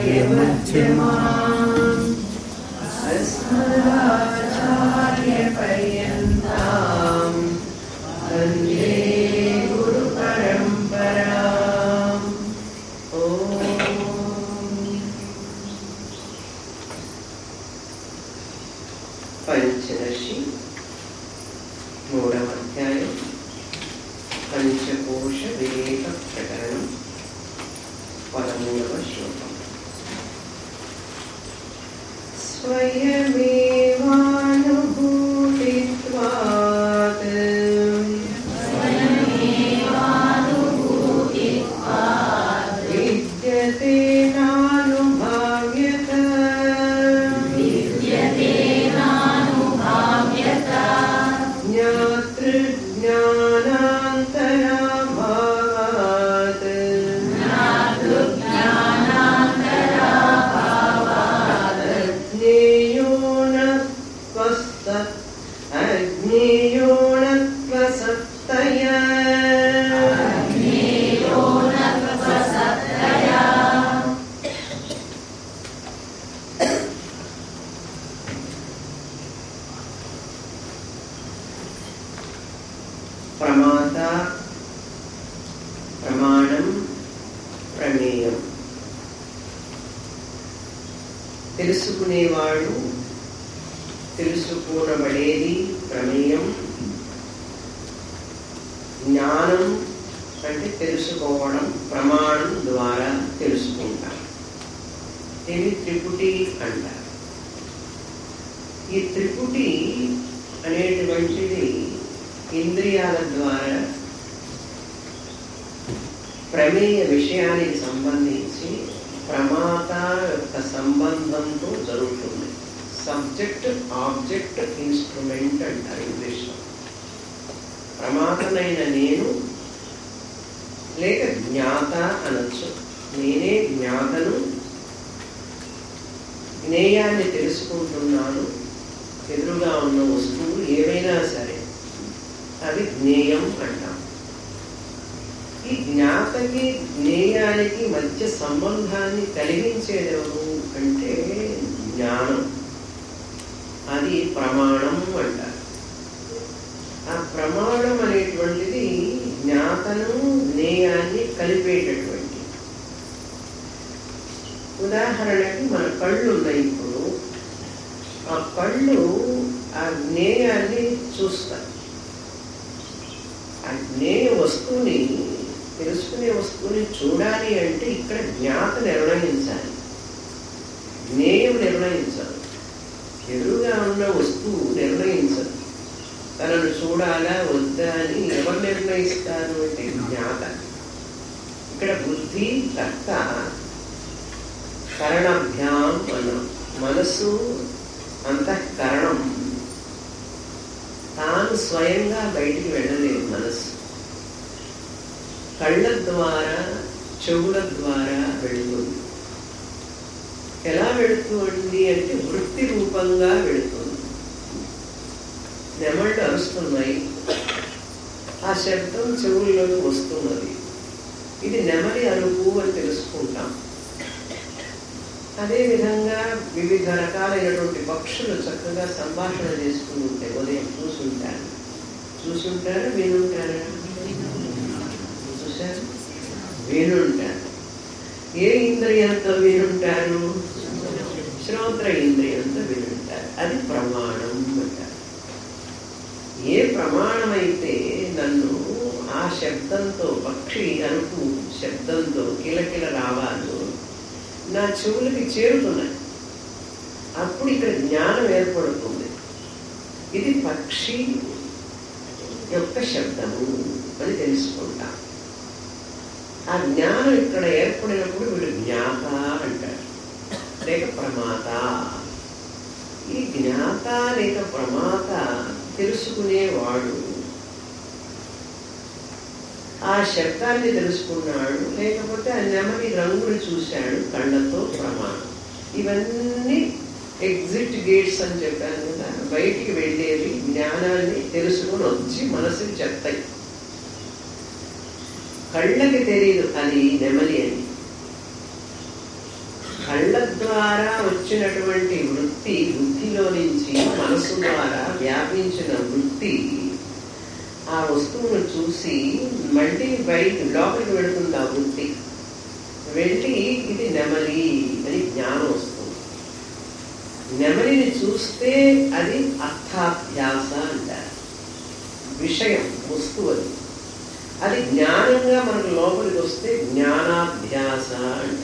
आचार्यमध्यमाम् अस्मदाचार्यपर्यन्ताम् वन्दे गुरुपरम्पराम् ॐ పంచదశి మూడవ అధ్యాయం పంచకోశ వివేక ప్రకరణం పదమూడవ శ్లోకం స్వయమేవానుభూతిత్వాత్ విద్యతే నానుభావ్యత ज्ञातृज्ञानान्तराभावात् अज्ञेयो न त्वस्त अज्ञेयो न त्वसत्तया ప్రమాత ప్రమాణం ప్రమేయం తెలుసుకునేవాడు తెలుసుకోనబడేది ప్రమేయం జ్ఞానం అంటే తెలుసుకోవడం ప్రమాణం ద్వారా తెలుసుకుంటాం ఇది త్రిపుటి అంటారు ఈ త్రిపుటి అనేటువంటిది ఇంద్రియాల ద్వారా ప్రమేయ విషయానికి సంబంధించి ప్రమాత యొక్క సంబంధంతో జరుగుతుంది సబ్జెక్ట్ ఆబ్జెక్ట్ ఇన్స్ట్రుమెంట్ అంటారు ఇంగ్లీష్లో ప్రమాతనైన నేను లేక జ్ఞాత అనొచ్చు నేనే జ్ఞాతను జ్ఞేయాన్ని తెలుసుకుంటున్నాను ఎదురుగా ఉన్న వస్తువు ఏమైనా సరే అది జ్ఞేయం అంటాం ఈ జ్ఞాతకి జ్ఞేయానికి మధ్య సంబంధాన్ని కలిగించేదెవరు అంటే జ్ఞానం అది ప్రమాణం అంటారు ఆ ప్రమాణం అనేటువంటిది జ్ఞాతను జ్ఞేయాన్ని కలిపేటటువంటి ఉదాహరణకి మన కళ్ళు ఉన్నాయి ఇప్పుడు ఆ కళ్ళు ఆ జ్ఞేయాన్ని చూస్తాయి ఆ జ్ఞేయ వస్తువుని తెలుసుకునే వస్తువుని చూడాలి అంటే ఇక్కడ జ్ఞాత నిర్ణయించాలి జ్ఞేయం నిర్ణయించాలి ఎదురుగా ఉన్న వస్తువు నిర్ణయించదు తనను చూడాలా వద్దా అని ఎవరు నిర్ణయిస్తారు అంటే జ్ఞాత ఇక్కడ బుద్ధి కర్త కరణభ్యాం అన్నాం మనస్సు అంతఃకరణం తాను స్వయంగా బయటికి వెళ్ళలేదు మనస్సు కళ్ళ ద్వారా చెవుల ద్వారా వెళుతుంది ఎలా వెళుతుంది అంటే వృత్తి రూపంగా వెళుతుంది నెమళ్ళు అరుస్తున్నాయి ఆ శబ్దం చెవుల్లోకి వస్తున్నది ఇది నెమలి అరుపు అని తెలుసుకుంటాం అదేవిధంగా వివిధ రకాలైనటువంటి పక్షులు చక్కగా సంభాషణ చేసుకుని ఉంటాయి ఉదయం చూసుంటారు చూసుంటారు వినుంటారా చూశారు వినుంటారు ఏ ఇంద్రియంతో వినుంటారు శ్రోత్ర ఇంద్రియంతో వినుంటారు అది ప్రమాణం అంటారు ఏ ప్రమాణం అయితే నన్ను ఆ శబ్దంతో పక్షి అరుపు శబ్దంతో కిలకిల రావాలో నా చెవులకి చేరుతున్నాయి అప్పుడు ఇక్కడ జ్ఞానం ఏర్పడుతుంది ఇది పక్షి యొక్క శబ్దము అని తెలుసుకుంటాం ఆ జ్ఞానం ఇక్కడ ఏర్పడినప్పుడు వీడు జ్ఞాత అంటారు లేక ప్రమాత ఈ జ్ఞాత లేక ప్రమాత తెలుసుకునేవాడు ఆ శబ్దాన్ని తెలుసుకున్నాడు లేకపోతే ఆ నెమలి రంగుని చూశాడు కళ్ళతో ప్రమాణం ఇవన్నీ ఎగ్జిట్ గేట్స్ అని చెప్పాను కదా బయటికి వెళ్ళేవి జ్ఞానాన్ని తెలుసుకుని వచ్చి మనసుకి చెప్తాయి కళ్ళకి తెలియదు అది నెమలి అని కళ్ళ కళ్ళ ద్వారా వచ్చినటువంటి వృత్తి బుద్ధిలో నుంచి మనసు ద్వారా వ్యాపించిన వృత్తి ఆ వస్తువును చూసి మళ్ళీ బయట లోపలికి వెళుతుంది ఆ వృత్తి వెళ్ళి ఇది నెమలి అని జ్ఞానం వస్తుంది నెమలిని చూస్తే అది అర్థాభ్యాస అంటారు విషయం వస్తువు అది అది జ్ఞానంగా మనకు లోపలికి వస్తే జ్ఞానాభ్యాస అంటారు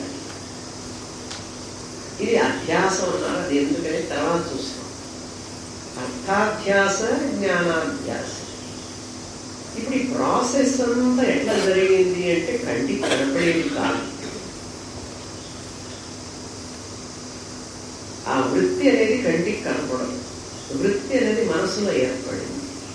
ఇది అభ్యాసం అన్నారు అది ఎందుకని తర్వాత చూస్తాం అర్థాభ్యాస జ్ఞానాభ్యాస ఇప్పుడు ఈ ప్రాసెస్ అంతా ఎట్లా జరిగింది అంటే కంటికి కనపడేది కాదు ఆ వృత్తి అనేది కంటికి కనపడదు వృత్తి అనేది మనసులో ఏర్పడింది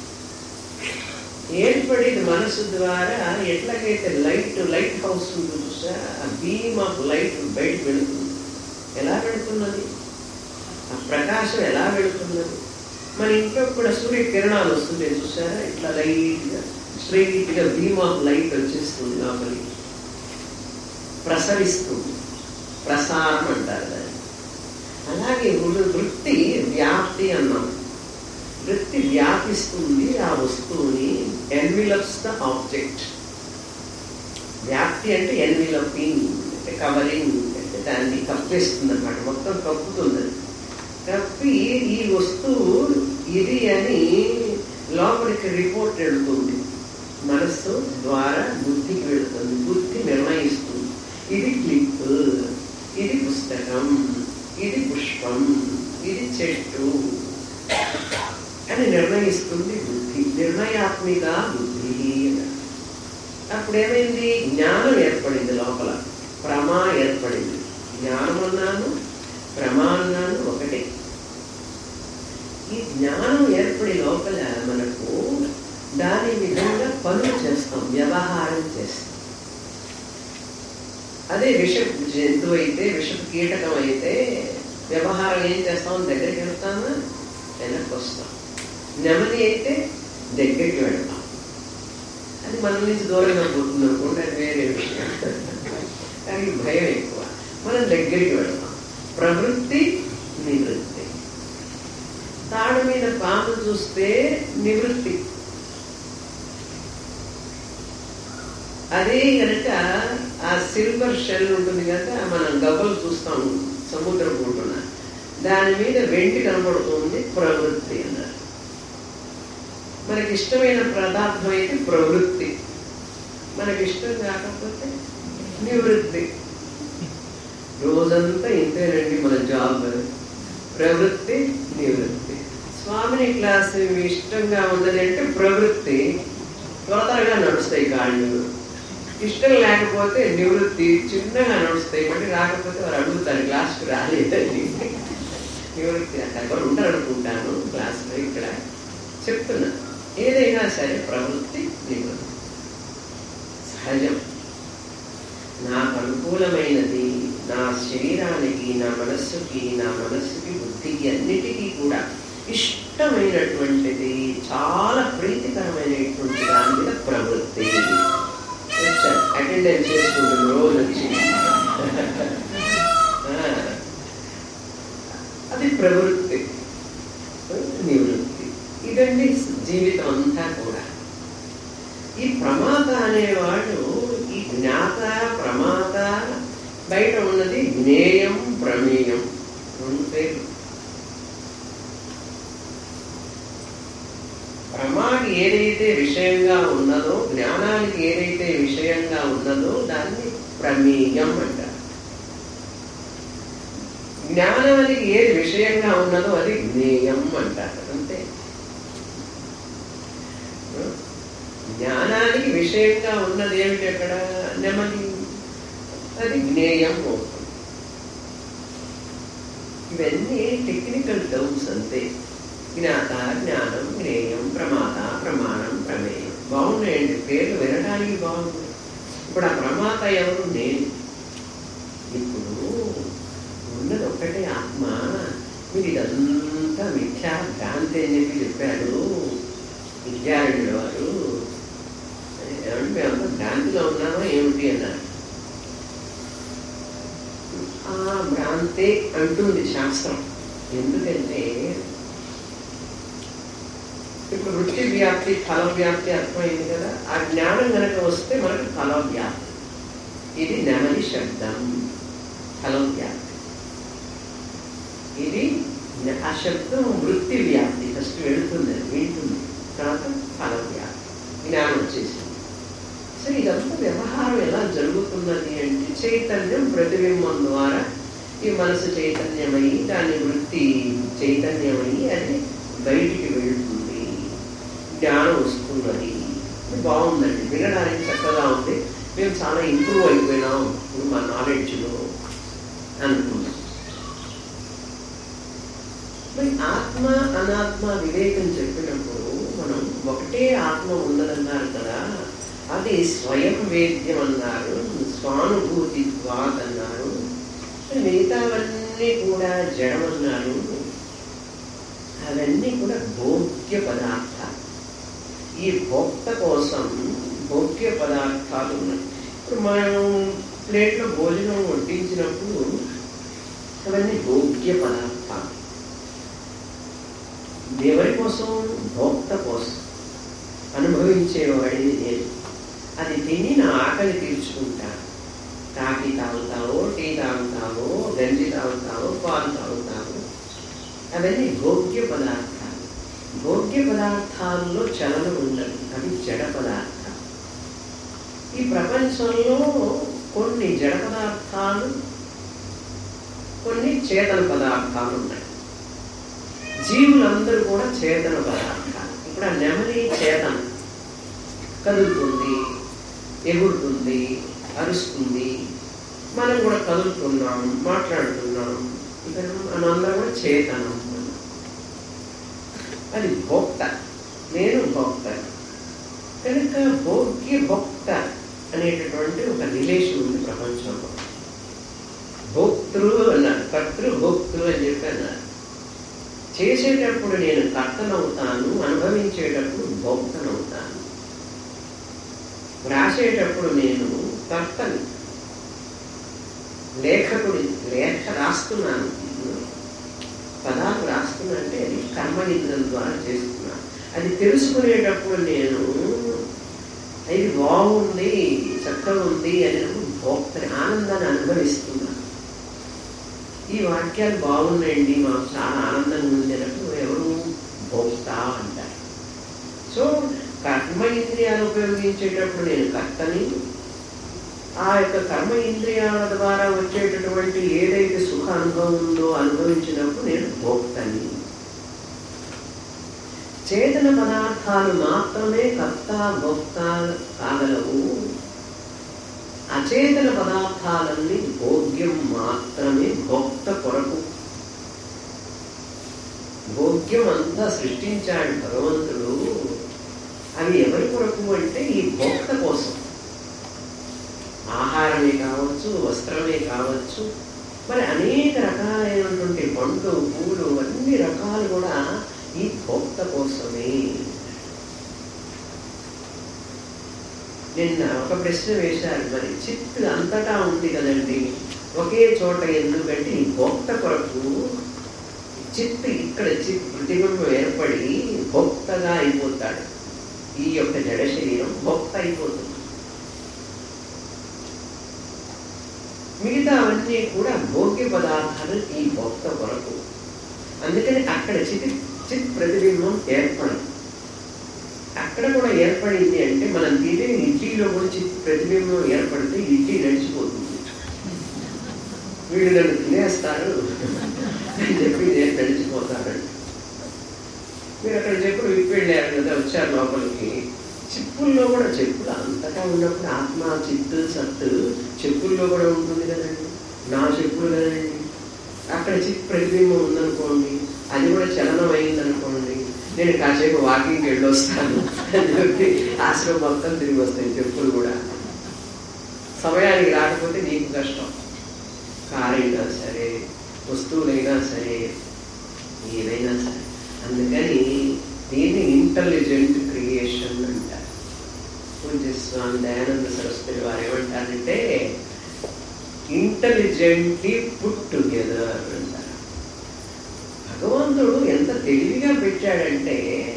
ఏర్పడింది మనసు ద్వారా ఎట్లాగైతే లైట్ లైట్ హౌస్ ఉంటుంది చూసా ఆ బీమ్ ఆఫ్ లైట్ బయటకు వెళుతుంది ఎలా వెళుతున్నది ఆ ప్రకాశం ఎలా వెళుతున్నది మన ఇంట్లో కూడా సూర్య కిరణాలు వస్తుంటాయి చూసారా ఇట్లా లైట్గా స్ట్రైట్గా బీమ్ ఆఫ్ లైట్ వచ్చేస్తుంది లోపలికి ప్రసరిస్తుంది ప్రసారం అంటారు దాన్ని అలాగే వృ- వృత్తి వ్యాప్తి అన్నాం వృత్తి వ్యాపిస్తుంది ఆ వస్తువుని ఎన్విలప్స్ ద ఆబ్జెక్ట్ వ్యాప్తి అంటే ఎన్విలపింగ్ అంటే కవరింగ్ అంటే దాన్ని కప్పేస్తుంది అనమాట మొత్తం కప్పుతుంది అది. కప్పి ఈ వస్తువు ఇది అని లోపలికి రిపోర్ట్ వెళుతుంది మనస్సు ద్వారా బుద్ధికి వెళుతుంది బుద్ధి నిర్ణయిస్తుంది ఇది క్లిప్ ఇది పుస్తకం ఇది పుష్పం ఇది చెట్టు అని నిర్ణయిస్తుంది బుద్ధి నిర్ణయాత్మిక బుద్ధి అన్నారు. అప్పుడు ఏమైంది జ్ఞానం ఏర్పడింది లోపల ప్రమా ఏర్పడింది జ్ఞానం అన్నాను ప్రమా అన్నాను ఒకటే ఈ జ్ఞానం ఏర్పడి లోపల మనకు దాని విధంగా పనులు చేస్తాం వ్యవహారం చేస్తాం అదే విష జంతువు అయితే విషపు కీటకం అయితే వ్యవహారం ఏం చేస్తాం దగ్గరికి వెళ్తామా వెనక్కి వస్తాం నెమలి అయితే దగ్గరికి వెళ్తాం అది మన నుంచి దూరంగా పోతుంది అనుకోండి అది వేరే విషయం దానికి భయం ఎక్కువ మనం దగ్గరికి వెళ్తాం ప్రవృత్తి నివృత్తి తాడు మీద పాము చూస్తే నివృత్తి అదే కనుక ఆ సిల్వర్ షెల్ ఉంటుంది కనుక మనం గవ్వలు చూస్తాం సముద్రం ఉంటున్న దాని మీద వెండి కనబడుతుంది ప్రవృత్తి అన్నారు మనకి ఇష్టమైన పదార్థం అయితే ప్రవృత్తి మనకి ఇష్టం కాకపోతే నివృత్తి రోజంతా ఇంతేనండి మన జాబ్ ప్రవృత్తి నివృత్తి స్వామిని క్లాస్ ఇష్టంగా ఉన్నది అంటే ప్రవృత్తి త్వర త్వరగా నడుస్తాయి కాళ్ళు ఇష్టం లేకపోతే నివృత్తి చిన్నగా నడుస్తాయి మళ్ళీ రాకపోతే వారు అడుగుతారు క్లాస్కి రాలేదని నివృత్తి అంటే ఎవరు ఉంటారు అనుకుంటాను క్లాస్లో ఇక్కడ చెప్తున్నా ఏదైనా సరే ప్రవృత్తి నివృత్తి సహజం నాకు అనుకూలమైనది నా శరీరానికి నా మనస్సుకి నా మనస్సుకి బుద్ధికి అన్నిటికీ కూడా ఇష్టమైనటువంటిది చాలా ప్రీతికరమైనటువంటి దాని మీద ప్రవృత్తి అటెండెన్స్ చేసుకుంటుంది రోజు వచ్చి ఆ, అది ప్రవృత్తి నివృత్తి ఇదండి జీవితం అంతా కూడా ఈ ప్రమాత అనేవాడు ఈ జ్ఞాత ప్రమాత బయట ఉన్నది జ్ఞేయం ప్రమేయం రెండు పేర్లు ప్రమాకి ఏదైతే విషయంగా ఉన్నదో జ్ఞానానికి ఏదైతే విషయంగా ఉన్నదో దాన్ని ప్రమేయం అంటారు జ్ఞానానికి ఏది విషయంగా ఉన్నదో అది జ్ఞేయం అంటారు అంతే జ్ఞానానికి విషయంగా ఉన్నది ఏమిటి అక్కడ నెమ్మది అది జ్ఞేయం అవుతుంది ఇవన్నీ టెక్నికల్ టర్మ్స్ అంతే జ్ఞాత జ్ఞానం జ్ఞేయం ప్రమాత ప్రమాణం ప్రమేయం బాగున్నాయండి పేర్లు వినడానికి బాగుంది ఇప్పుడు ఆ ప్రమాత ఎవరు నేను ఇప్పుడు ఉన్నది ఒక్కటే ఆత్మ మీరు ఇదంతా మిథ్యా భ్రాంతి అని చెప్పి చెప్పాడు విద్యారణ్యుడు వారు ఏమంటే మేమంతా భ్రాంతిలో ఉన్నామా ఏమిటి అన్నారు ఆ భ్రాంతే అంటుంది శాస్త్రం ఎందుకంటే ఇప్పుడు వృత్తి వ్యాప్తి ఫల వ్యాప్తి అర్థమైంది కదా ఆ జ్ఞానం కనుక వస్తే మనకు ఫల వ్యాప్తి ఇది నెమలి శబ్దం ఫలం వ్యాప్తి ఇది న- ఆ శబ్దం వృత్తి వ్యాప్తి ఫస్ట్ వెళుతుంది అది వింటుంది తర్వాత ఫల వ్యాప్తి జ్ఞానం వచ్చేసింది సో ఇదంతా వ్యవహారం ఎలా జరుగుతున్నది అంటే చైతన్యం ప్రతిబింబం ద్వారా ఈ మనసు చైతన్యమై దాని వృత్తి చైతన్యమై అది బయటికి వెళ్తుంది జ్ఞానం వస్తున్నది ఇది బాగుందండి వినడానికి చక్కగా ఉంది మేము చాలా ఇంప్రూవ్ అయిపోయినాం ఇప్పుడు మా నాలెడ్జ్లో అనుకున్నాం మరి ఆత్మ అనాత్మ వివేకం చెప్పినప్పుడు మనం ఒకటే ఆత్మ ఉన్నదన్నారు కదా అది స్వయం వేద్యం అన్నారు స్వానుభూతి ద్వాత్ అన్నారు మిగతావన్నీ కూడా జడమన్నారు అవన్నీ కూడా భోగ్య పదార్థాలు ఈ భోక్త కోసం భోగ్య పదార్థాలు ఉన్నాయి ఇప్పుడు మనం ప్లేట్లో భోజనం వడ్డించినప్పుడు అవన్నీ భోగ్య పదార్థాలు ఎవరి కోసం భోక్త కోసం అనుభవించేవాడిని నేను అది తిని నా ఆకలి తీర్చుకుంటాను కాఫీ తాగుతావో టీ తాగుతావో గంజి తాగుతావో పాలు తాగుతావో అవన్నీ భోగ్య పదార్థాలు భోగ్య పదార్థాల్లో చలనం ఉండదు అవి జడ పదార్థాలు ఈ ప్రపంచంలో కొన్ని జడ పదార్థాలు కొన్ని చేతన పదార్థాలు ఉన్నాయి జీవులందరూ కూడా చేతన పదార్థాలు ఇప్పుడు ఆ నెమలి చేతన కదులుతుంది ఎగురుతుంది అరుస్తుంది మనం కూడా కదులుతున్నాం మాట్లాడుతున్నాం ఇక మనందరం కూడా చేతనం అది భోక్త నేను భోక్త కనుక భోగ్య భోక్త అనేటటువంటి ఒక రిలేషన్ ఉంది ప్రపంచంలో భోక్తృ అన్నారు కర్తృ భోక్తృ అని చెప్పి అన్నారు చేసేటప్పుడు నేను కర్తనవుతాను అనుభవించేటప్పుడు భోక్తనవుతాను రాసేటప్పుడు నేను కర్తని లేఖకుడి లేఖ రాస్తున్నాను పదాలు రాస్తున్నా అంటే అది కర్మనిందం ద్వారా చేస్తున్నాను అది తెలుసుకునేటప్పుడు నేను ఇది బాగుంది చక్కగా ఉంది అని భోక్తని ఆనందాన్ని అనుభవిస్తున్నాను ఈ వాక్యాలు బాగున్నాయండి మాకు చాలా ఆనందంగా ఉంది అన్నప్పుడు ఎవరు భోక్తా అంటారు సో కర్మ ఇంద్రియాలు ఉపయోగించేటప్పుడు నేను కర్తని ఆ యొక్క కర్మ ఇంద్రియాల ద్వారా వచ్చేటటువంటి ఏదైతే సుఖ అనుభవం ఉందో అనుభవించినప్పుడు నేను భోక్తని చేతన పదార్థాలు మాత్రమే కర్త భోక్త కాగలవు అచేతన పదార్థాలన్నీ భోగ్యం మాత్రమే భోక్త కొరకు భోగ్యం అంతా సృష్టించాడు భగవంతుడు అవి ఎవరి కొరకు అంటే ఈ భోక్త కోసం ఆహారమే కావచ్చు వస్త్రమే కావచ్చు మరి అనేక రకాలైనటువంటి పండ్లు పూలు అన్ని రకాలు కూడా ఈ భోక్త కోసమే నిన్న ఒక ప్రశ్న వేశారు మరి చిత్ అంతటా ఉంది కదండి ఒకే చోట ఎందుకంటే ఈ భోక్త కొరకు చిత్ ఇక్కడ చిత్ ప్రతిబింబం ఏర్పడి భోక్తగా అయిపోతాడు ఈ యొక్క జడ శరీరం భోక్త అయిపోతుంది మిగతా అవన్నీ కూడా భోగ్య పదార్థాలు ఈ భోక్త కొరకు అందుకని అక్కడ చిత్ చిత్ ప్రతిబింబం ఏర్పడదు అక్కడ కూడా ఏర్పడింది అంటే మనం తినే ఇడ్లీలో కూడా చిత్ ప్రతిబింబం ఏర్పడితే ఇడ్లీ నడిచిపోతుంది వీళ్ళు నన్ను తినేస్తారు అని చెప్పి నేను నడిచిపోతానండి మీరు అక్కడ చెప్పులు విప్పి వెళ్ళారు కదా వచ్చారు లోపలికి చెప్పుల్లో కూడా చెప్పులు అంతటా ఉన్నప్పుడు ఆత్మ చిత్తు సత్తు చెప్పుల్లో కూడా ఉంటుంది కదండి నా చెప్పులు కదండి అక్కడ చిత్ ప్రతిబింబం ఉందనుకోండి అది కూడా చలనం అయిందనుకోండి నేను కాసేపు వాకింగ్కి వెళ్ళొస్తాను అని చెప్పి ఆశ్రమం మొత్తం తిరిగి వస్తాయి చెప్పులు కూడా సమయానికి రాకపోతే నీకు కష్టం కారైనా సరే వస్తువులైనా సరే ఏదైనా సరే అందుకని దీన్ని ఇంటెలిజెంట్ క్రియేషన్ అంటారు పూజ్య స్వామి దయానంద సరస్వతి వారు ఏమంటారంటే ఇంటెలిజెంట్లీ పుట్ టుగెదర్ అంటారు భగవంతుడు ఎంత తెలివిగా పెట్టాడంటే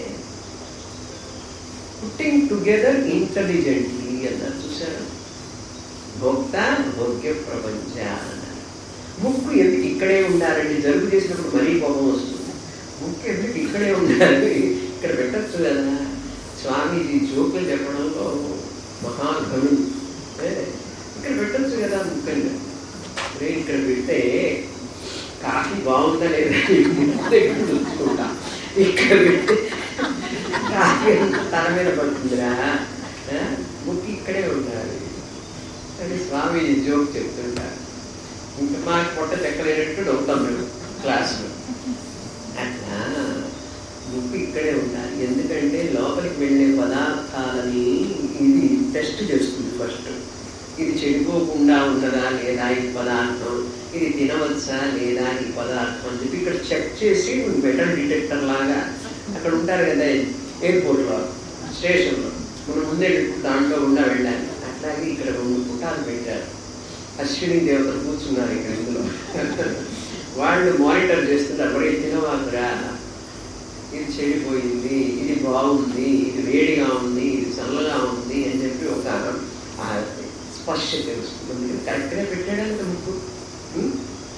పుట్టింగ్ టుగెదర్ ఇంటెలిజెంట్లీ అన్నారు చూసారా భోక్త భోగ్య ప్రపంచ అన్నారు ముక్కు ఎందుకు ఇక్కడే ఉండాలండి జరుపు చేసినప్పుడు మరీ కోపం వస్తుంది ముక్కు ఎందుకు ఇక్కడే ఉండాలి ఇక్కడ పెట్టచ్చు కదా స్వామీజీ జోకులు చెప్పడంలో మహాఘనుడు ఏ, ఇక్కడ పెట్టచ్చు కదా ముఖ్యంగా అరే ఇక్కడ పెడితే కాఫీ బాగుందా లేదా దగ్గర చూసుకుంటా ఇక్కడ పెడితే కాఫీ అంతా తల మీద పడుతుందిరా ఆ, ముక్కు ఇక్కడే ఉండాలి అని స్వామి జోక్ చెప్తుంటారు ఇంకా మాకు పొట్ట చెక్కలేనట్టు నవ్వుతాం మేము క్లాస్లో అట్లా ముక్కు ఇక్కడే ఉండాలి ఎందుకంటే లోపలికి వెళ్ళే పదార్థాలని ఇది టెస్ట్ చేస్తుంది ఫస్ట్ ఇది చెడిపోకుండా ఉన్నదా లేదా ఈ పదార్థం ఇది తినవచ్చా లేదా ఈ పదార్థం అని చెప్పి ఇక్కడ చెక్ చేసి మెటల్ డిటెక్టర్ లాగా అక్కడ ఉంటారు కదా ఎయిర్పోర్ట్లో స్టేషన్లో మనం ముందే దాంట్లో గుండా వెళ్ళాలి అట్లాగే ఇక్కడ రెండు పుటాలు పెట్టారు అశ్విని దేవతలు కూర్చున్నారు ఇక్కడ ఇందులో వాళ్ళు మానిటర్ చేస్తున్నారు మరి తినవాకురా ఇది చెడిపోయింది ఇది బాగుంది ఇది వేడిగా ఉంది ఇది చల్లగా ఉంది అని చెప్పి ఒక ఆ స్పర్శ తెలుస్తుంది కరెక్ట్గా పెట్టాడంటే ముక్కు ఉం?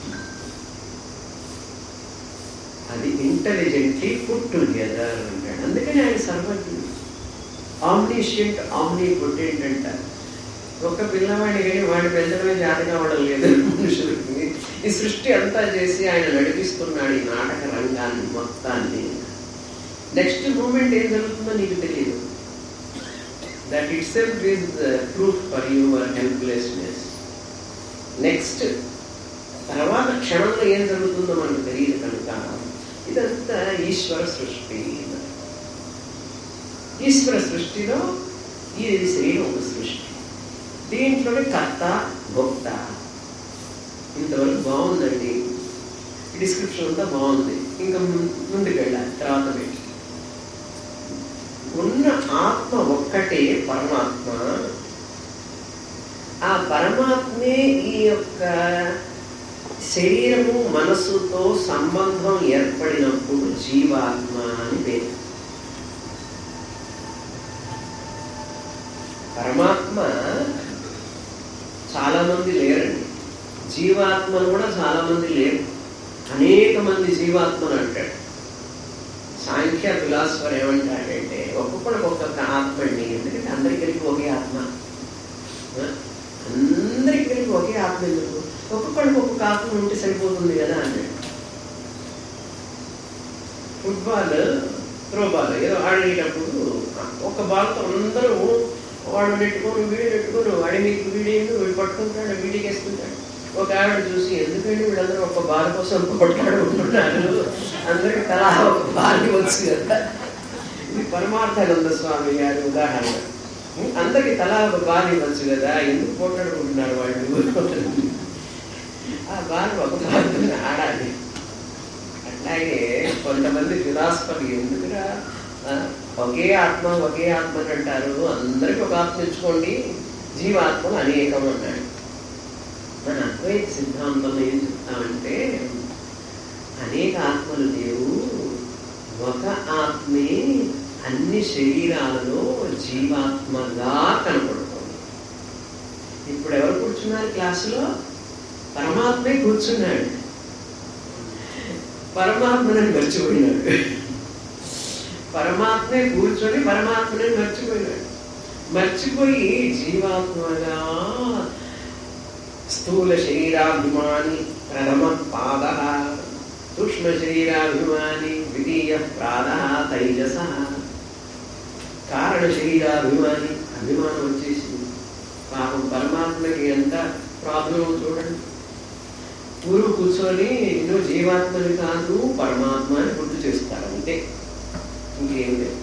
అది ఇంటెలిజెంట్లీ పుట్ టుగెదర్ అంటాడు అందుకని ఆయన సర్వజ్ఞుడు ఆమ్నిషియంట్ ఆమ్ని పొటెంట్ అంటారు ఒక పిల్లవాడిని కానీ వాడి పెంచడమే జాతి కావడం లేదు మనుషులకి ఈ సృష్టి అంతా చేసి ఆయన నడిపిస్తున్నాడు ఈ నాటక రంగాన్ని మొత్తాన్ని నెక్స్ట్ మూమెంట్ ఏం జరుగుతుందో నీకు తెలియదు that itself is proof for your helplessness next తర్వాత క్షణంలో ఏం జరుగుతుందో మనకు తెలియదు కనుక ఇదంతా ఈశ్వర సృష్టి ఈశ్వర సృష్టిలో ఈ శరీరం ఒక సృష్టి దీంట్లోనే కర్త భోక్త ఇంతవరకు బాగుందండి డిస్క్రిప్షన్ అంతా బాగుంది ఇంకా ము- ముందుకు వెళ్ళాలి తర్వాత పెట్టి ఉన్న ఆత్మ ఒక్కటే పరమాత్మ ఆ పరమాత్మే ఈ యొక్క శరీరము మనస్సుతో సంబంధం ఏర్పడినప్పుడు జీవాత్మ అని పేరు పరమాత్మ చాలా మంది లేరండి జీవాత్మలు కూడా చాలా మంది లేరు అనేక మంది జీవాత్మలు అంటాడు సాంఖ్య ఫిలాసఫర్ ఏమంటాడంటే ఒక్కొక్కడికి ఒక్కొక్క ఆత్మ అండి ఎందుకంటే అందరికి కలిపి ఒకే ఆత్మ ఆ? అందరికి కలిపి ఒకే ఆత్మ ఎందుకు ఒక్కొక్కడికి ఒక్కొక్క ఆత్మ ఉంటే సరిపోతుంది కదా అన్నాడు ఫుట్బాల్ త్రోబాల్ ఏదో ఆడేటప్పుడు ఒక బాల్తో అందరూ వాడు నెట్టుకొని వీడు నెట్టుకొని వాడి మీకు వీడేందు వీడు పట్టుకుంటాడు వీడికి వేసుకుంటాడు ఒక ఆవిడ చూసి ఎందుకంటే వీళ్ళందరూ ఒక బాల్ కోసం కొట్లాడుకుంటున్నారు అందరికి తలా ఒక బాల్ వచ్చు కదా ఇది పరమార్థానంద స్వామి గారి ఉదాహరణ అందరికి తలా ఒక బాల్ ఇవ్వచ్చు కదా ఎందుకు పోట్లాడుకుంటున్నారు వాళ్ళు ఆ బాల్ ఒక బాల్తో ఆడాలి అట్లాగే కొంతమంది ఫిలాసఫర్లు ఎందుకురా ఆ, ఒకే ఆత్మ ఒకే ఆత్మ అని అంటారు అందరికి ఒక ఆత్మ ఇచ్చుకోండి జీవాత్మలు అనేకం అన్నాడు మన అద్వైత సిద్ధాంతంలో ఏం చెప్తామంటే అనేక ఆత్మలు లేవు ఒక ఆత్మే అన్ని శరీరాలలో జీవాత్మగా కనపడుతుంది ఇప్పుడు ఎవరు కూర్చున్నారు క్లాసులో పరమాత్మే కూర్చున్నాడు పరమాత్మని మర్చిపోయినాడు పరమాత్మే కూర్చొని పరమాత్మని మర్చిపోయినాడు మర్చిపోయి జీవాత్మగా స్థూల శరీరాభిమాని ప్రథమ పాద సూక్ష్మ శరీరాభిమాని ద్వితీయ ప్రాద తైజస కారణ శరీరాభిమాని అభిమానం వచ్చేసింది పాపం పరమాత్మకి ఎంత ప్రాబ్లం చూడండి ఊరు కూర్చొని నువ్వు జీవాత్మని కాదు పరమాత్మ అని గుర్తు చేస్తారు అంతే ఇంకేం లేదు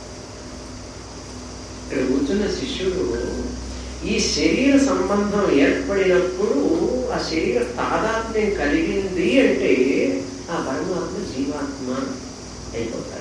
ఇక్కడ కూర్చున్న శిష్యుడు ఈ శరీర సంబంధం ఏర్పడినప్పుడు ఆ శరీర తాదాత్మ్యం కలిగింది అంటే ఆ పరమాత్మ జీవాత్మ అయిపోతాడు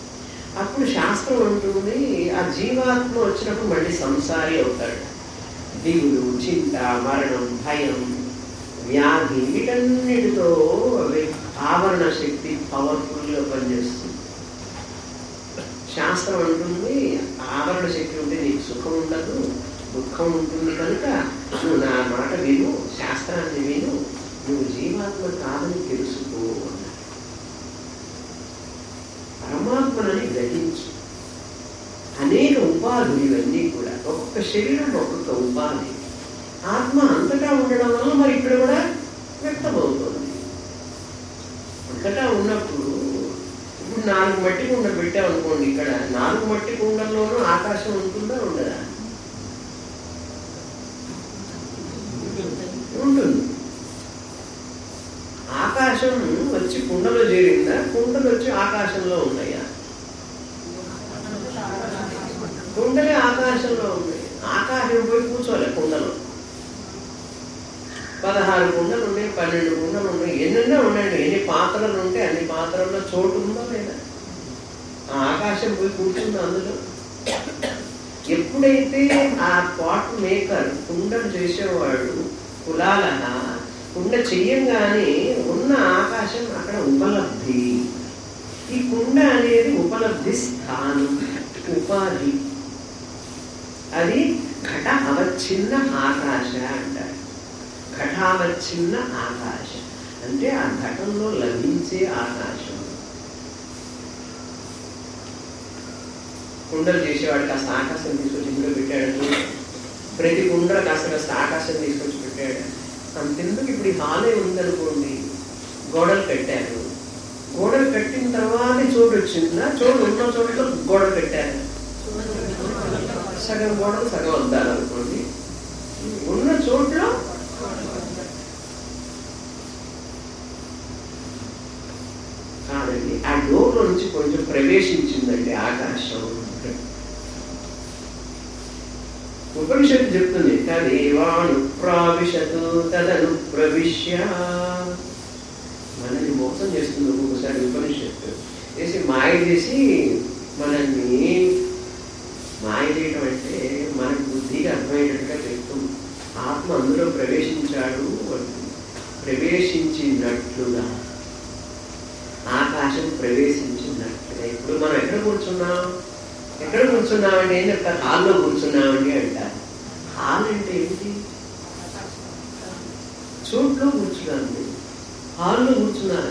అప్పుడు శాస్త్రం అంటుంది ఆ జీవాత్మ వచ్చినప్పుడు మళ్ళీ సంసారి అవుతాడు దిగులు చింత మరణం భయం వ్యాధి వీటన్నిటితో అవి- ఆవరణ శక్తి పవర్ఫుల్గా పనిచేస్తుంది శాస్త్రం అంటుంది ఆవరణ శక్తి ఉంటే నీకు సుఖం ఉండదు దుఃఖం ఉంటుంది కనుక నువ్వు నా మాట విను శాస్త్రాన్ని విను నువ్వు జీవాత్మ కాదని తెలుసుకో అన్నాడు. పరమాత్మనని గ్రహించు అనేక ఉపాధులు ఇవన్నీ కూడా ఒక్కొక్క శరీరం ఒక్కొక్క ఉపాధి ఆత్మ అంతటా ఉండడం వల్ల మరి ఇక్కడ కూడా వ్యక్తమవుతుంది అంతటా ఉన్నప్పుడు ఇప్పుడు నాలుగు మట్టి కుండ పెట్టామనుకోండి ఇక్కడ నాలుగు మట్టి కుండల్లోనూ ఆకాశం ఉంటుందా ఉండదా ఉంటుంది ఆకాశం వచ్చి కుండలో చేరిందా కుండలు వచ్చి ఆకాశంలో ఉన్నాయా కుండలే ఆకాశంలో ఉన్నాయి ఆకాశం పోయి కూర్చోలే కుండలో పదహారు కుండలు ఉన్నాయి పన్నెండు కుండలు ఉన్నాయి ఎన్నెన్నో ఉన్నాయండి ఎన్ని పాత్రలు ఉంటే అన్ని పాత్రల్లో చోటు ఉందా లేదా ఆ ఆకాశం పోయి కూర్చుందా అందులో ఎప్పుడైతే ఆ పాట్ మేకర్ కుండలు చేసేవాడు కులాలన కుండ చెయ్యంగానే ఉన్న ఆకాశం అక్కడ ఉపలబ్ధి ఈ కుండ అనేది ఉపలబ్ధి స్థానం ఉపాధి అది ఘట అవచ్ఛిన్న ఆకాశ అంటారు ఘటావచ్ఛిన్న ఆకాశం అంటే ఆ ఘటంలో లభించే ఆకాశం కుండలు చేసేవాడు కాస్త ఆకాశం తీసుకొచ్చి ఇంట్లో పెట్టాడు ప్రతి కుండలు కాస్త కాస్త ఆకాశం తీసుకొచ్చి పెట్టాడు అంతెందుకు ఇప్పుడు ఈ హాలే ఉందనుకోండి గోడలు కట్టారు గోడలు కట్టిన తర్వాత చోటు వచ్చిందా చోటు ఉన్న చోట్ల గోడలు కట్టారు సగం గోడలు సగం వద్దారు అనుకోండి ఉన్న చోట్ల కాదండి ఆ డోర్ నుంచి కొంచెం ప్రవేశించిందండి ఆకాశం ఉపనిషత్తు చెప్తుంది తదేవాను ప్రావిశతు తదను ప్రవిశ్య మనల్ని మోసం చేస్తుంది ఒక్కొక్కసారి ఉపనిషత్తు చేసి మాయ చేసి మనల్ని మాయ చేయడం అంటే మనకు బుద్ధికి అర్థమయ్యేటట్టుగా చెప్తుంది ఆత్మ అందులో ప్రవేశించాడు అంటుంది ప్రవేశించినట్లుగా ఆకాశం ప్రవేశించినట్లుగా ఇప్పుడు మనం ఎక్కడ కూర్చున్నాం ఎక్కడ కూర్చున్నామండి ఏం చెప్తారు హాల్లో కూర్చున్నామండి అంటారు హాల్ అంటే ఏంటి చోట్లో కూర్చున్నాను హాల్లో కూర్చున్నారా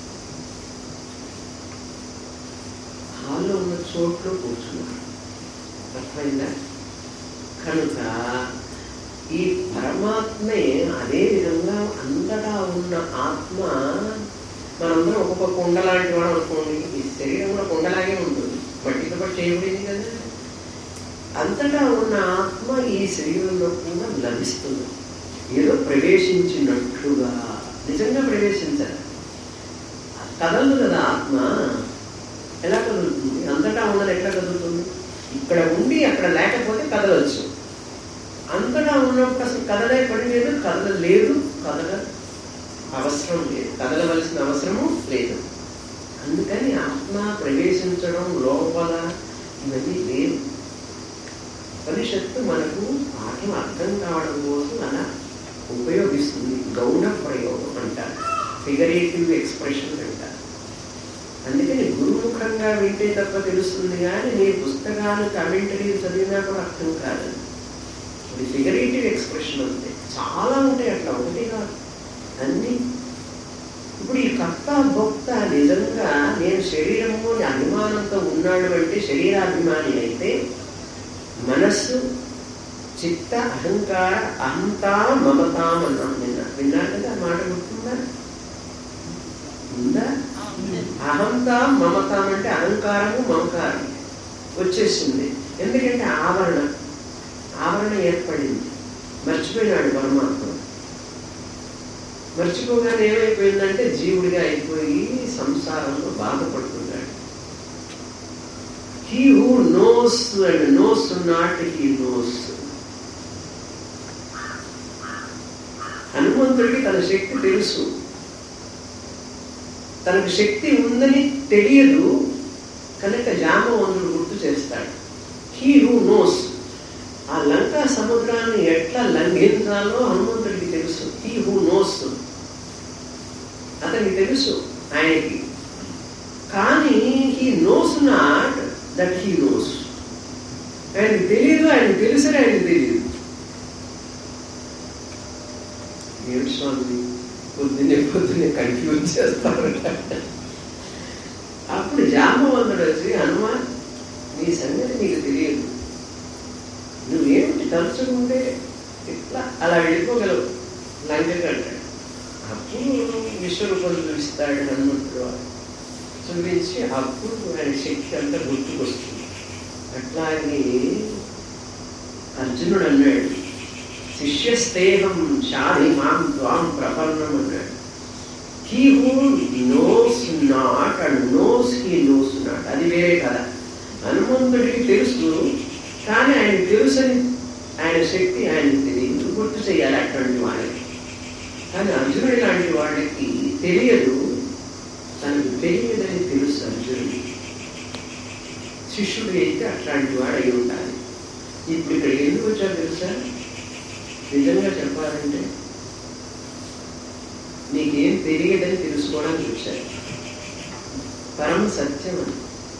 హాల్లో ఉన్న చోట్లో కూర్చున్నారు అర్థమైందా కనుక ఈ పరమాత్మే అదే విధంగా అంతటా ఉన్న ఆత్మ మనందరం ఒక్కొక్క కుండ లాంటి వాడు అనుకోండి ఈ శరీరం కూడా కుండలాగే ఉంటుంది మట్టితో పాటు చేయబడింది కదా అంతటా ఉన్న ఆత్మ ఈ శరీరంలో కూడా లభిస్తుంది ఏదో ప్రవేశించినట్లుగా నిజంగా ప్రవేశించాలి కదలదు కదా ఆత్మ ఎలా కదులుతుంది అంతటా ఉన్నది ఎట్లా కదులుతుంది ఇక్కడ ఉండి అక్కడ లేకపోతే కదలవచ్చు అంతటా ఉన్నప్పుడు అసలు కదలే పని లేదు కదలలేదు కదల అవసరం లేదు కదలవలసిన అవసరము లేదు అందుకని ఆత్మ ప్రవేశించడం లోపల ఇవన్నీ లేవు ఉపనిషత్తు మనకు పాఠం అర్థం కావడం కోసం అలా ఉపయోగిస్తుంది గౌణ ప్రయోగం అంటారు ఫిగరేటివ్ ఎక్స్ప్రెషన్ అంటారు అందుకని గురుముఖంగా వింటే తప్ప తెలుస్తుంది కానీ నీ పుస్తకాలు కమెంటరీ చదివినా కూడా అర్థం కాదు ఇది ఫిగరేటివ్ ఎక్స్ప్రెషన్ అంతే చాలా ఉంటాయి అట్లా ఒకటి కాదు అన్ని ఇప్పుడు ఈ కర్త భోక్త నిజంగా నేను శరీరము అని అభిమానంతో ఉన్నాడు అంటే శరీరాభిమాని అయితే మనస్సు చిత్త అహంకార అహంతా మమతాం అన్నాం నిన్న విన్నారు కదా ఆ మాట గుర్తుందా ఉందా అహంతా మమతాం అంటే అహంకారము మమకారం వచ్చేసింది ఎందుకంటే ఆవరణ ఆవరణ ఏర్పడింది మర్చిపోయినాడు పరమాత్మ మర్చిపోగానే ఏమైపోయిందంటే జీవుడిగా అయిపోయి సంసారంలో బాధపడుతున్నాడు he who knows and knows not he knows హనుమంతుడికి తన శక్తి తెలుసు తనకు శక్తి ఉందని తెలియదు కనుక జామవంతుడు గుర్తు చేస్తాడు హీ హూ నోస్ ఆ లంక సముద్రాన్ని ఎట్లా లంఘించాలో హనుమంతుడికి తెలుసు హీ హూ నోస్ అతనికి తెలుసు ఆయనకి కానీ he knows not that he knows ఆయనకి తెలియదు ఆయన తెలుసని ఆయనకి తెలియదు ఏమిటి స్వామి పొద్దున్నే పొద్దున్నే కన్ఫ్యూజ్ చేస్తారు అప్పుడు జాంబవంతుడు వచ్చి హనుమాన్ నీ సంగతి నీకు తెలియదు నువ్వేమిటి తలుచుకుంటే ఇట్లా అలా వెళ్ళిపోగలవు లంకకి అంటాడు అప్పుడు విశ్వరూపం చూపిస్తాడు హనుమంతుడు వాడు. చూపించి అప్పుడు ఆయన శక్తి అంతా గుర్తుకొస్తుంది అట్లాగే అర్జునుడు అన్నాడు శిష్యస్తేహం షాది మాం త్వాం ప్రపన్నం అన్నాడు he who knows not and knows he knows not అది వేరే కదా హనుమంతుడికి తెలుసు కానీ ఆయన తెలుసని ఆయన శక్తి ఆయనకి తెలియదు గుర్తు చేయాలి అటువంటి వాళ్ళకి కానీ అర్జునుడి లాంటి వాళ్ళకి తెలియదు తనకు తెలియదని తెలుసు అర్జునుడికి శిష్యుడు అయితే అట్లాంటి వాడు అయి ఉండాలి ఇప్పుడు ఇక్కడ ఎందుకు వచ్చారు తెలుసా నిజంగా చెప్పాలంటే నీకేం తెలియదని తెలుసుకోవడానికి వచ్చారు పరమ సత్యం అది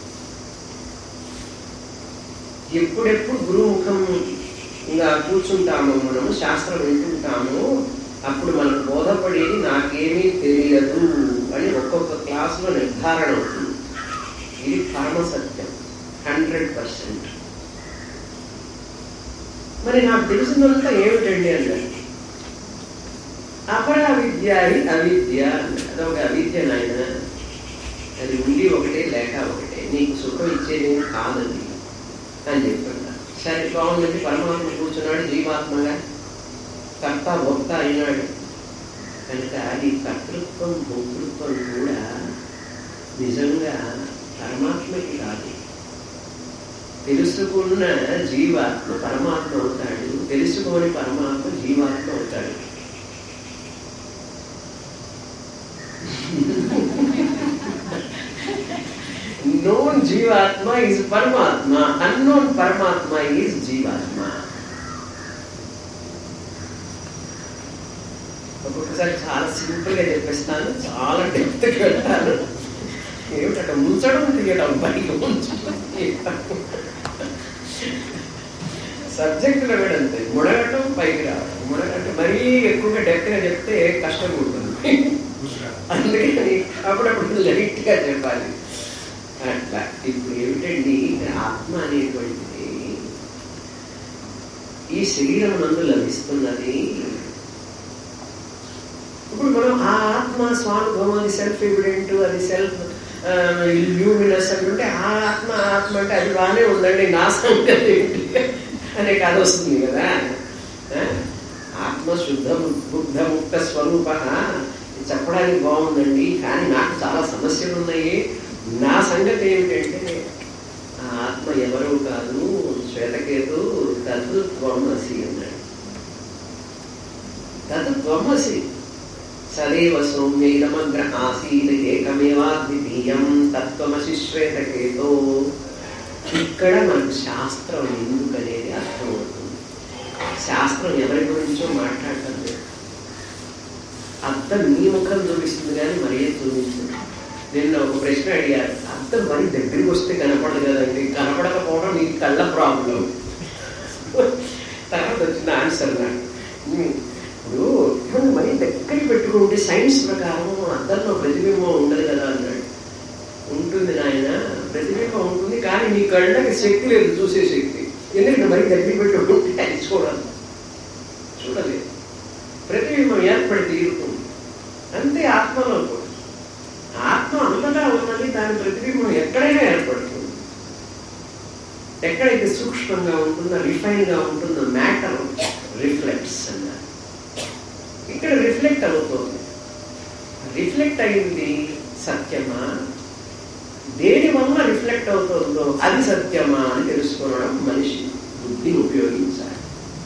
ఎప్పుడెప్పుడు గురుముఖం ఇంకా కూర్చుంటాము మనము శాస్త్రం వింటుంటాము అప్పుడు మనకు బోధపడేది నాకేమీ తెలియదు అని ఒక్కొక్క క్లాసులో నిర్ధారణ అవుతుంది ఇది పరమ సత్యం హండ్రెడ్ పర్సెంట్ మరి నాకు తెలిసినంత ఏమిటండి అన్నాడు అపర విద్య అది అవిద్య అన్నాడు అదొక అవిద్య నాయన అది ఉండి ఒకటే లేక ఒకటే నీకు సుఖం ఇచ్చేది కాదండి అని చెప్పాడు సరే బాగుందండి పరమాత్మ కూర్చున్నాడు జీవాత్మగా కర్త భోక్త అయినాడు కనుక అది కర్తృత్వం భోక్తృత్వం కూడా నిజంగా పరమాత్మకి కాదు తెలుసుకున్న జీవాత్మ పరమాత్మ అవుతాడు తెలుసుకోని పరమాత్మ జీవాత్మ అవుతాడు known Jivatma is Paramatma, unknown Paramatma is Jivatma. ఒక్కొక్కసారి చాలా సింపుల్ గా చెప్పేస్తాను చాలా డెప్త్ గా వెళ్తాను ఏమిటంటే ముంచడం తీయడం పైకి ఉంచడం సబ్జెక్టులో కూడా అంతే ముడగటం పైకి రావడం ముడగటం మరీ ఎక్కువగా డెప్త్ గా చెప్తే కష్టం ఉంటుంది అందుకని అప్పుడప్పుడు లైట్ గా చెప్పాలి అట్లా ఇప్పుడు ఏమిటండి ఆత్మ అనేటువంటిది ఈ శరీరం నందు లభిస్తున్నది ఇప్పుడు మనం ఆ ఆత్మ స్వానుభవం అది సెల్ఫ్ ఎవిడెంట్ అది సెల్ఫ్ ల్యూమినస్ అంటుంటే ఆ ఆత్మ ఆ ఆత్మ అంటే అది బాగానే ఉందండి నా సంగతి ఏంటి అనే కథ వస్తుంది కదా ఆ? ఆత్మ శుద్ధ బుద్ధ ముక్త స్వరూప చెప్పడానికి బాగుందండి కానీ నాకు చాలా సమస్యలు ఉన్నాయి నా సంగతి ఏమిటంటే ఆ ఆత్మ ఎవరు కాదు శ్వేతకేతు తదు త్వమసి అన్నాడు తదు త్వమసి సదేవ సౌమ్యైదమగ్ర ఆసీత్ ఏకమేవాద్వితీయం తత్వమసి శ్వేతకేతో ఇక్కడ మనకు శాస్త్రం ఎందుకనేది అర్థమవుతుంది శాస్త్రం ఎవరి గురించో మాట్లాడటం లేదు అర్థం మీ ముఖం చూపిస్తుంది కానీ మరీ చూపించింది నిన్న ఒక ప్రశ్న అడిగారు అర్థం మరి దగ్గరికి వస్తే కనపడదు కదండి కనపడకపోవడం నీ కళ్ళ ప్రాబ్లం తర్వాత వచ్చిన ఆన్సర్ నాకు ఉమ్, ఇప్పుడు ఏమన్నా మరి దగ్గరికి పెట్టుకుంటే సైన్స్ ప్రకారం అద్దంలో ప్రతిబింబం ఉండదు కదా అన్నాడు ఉంటుంది నాయన ప్రతిబింబం ఉంటుంది కానీ నీ కళ్ళకి శక్తి లేదు చూసే శక్తి ఎందుకంటే మరి దగ్గరికి పెట్టుకుంటే అది చూడాలి చూడలేదు ప్రతిబింబం ఏర్పడి తీరుతుంది అంతే ఆత్మలో కూడా ఆత్మ అంతటా ఉన్నది దాని ప్రతిబింబం ఎక్కడైనా ఏర్పడుతుంది ఎక్కడైతే సూక్ష్మంగా ఉంటుందో రిఫైన్ గా ఉంటుందో మ్యాటర్ రిఫ్లెక్ట్స్ అన్నారు ఇక్కడ రిఫ్లెక్ట్ అవుతుంది రిఫ్లెక్ట్ అయింది సత్యమా దేని వల్ల రిఫ్లెక్ట్ అవుతుందో అది సత్యమా అని తెలుసుకోవడం మనిషి బుద్ధిని ఉపయోగించాలి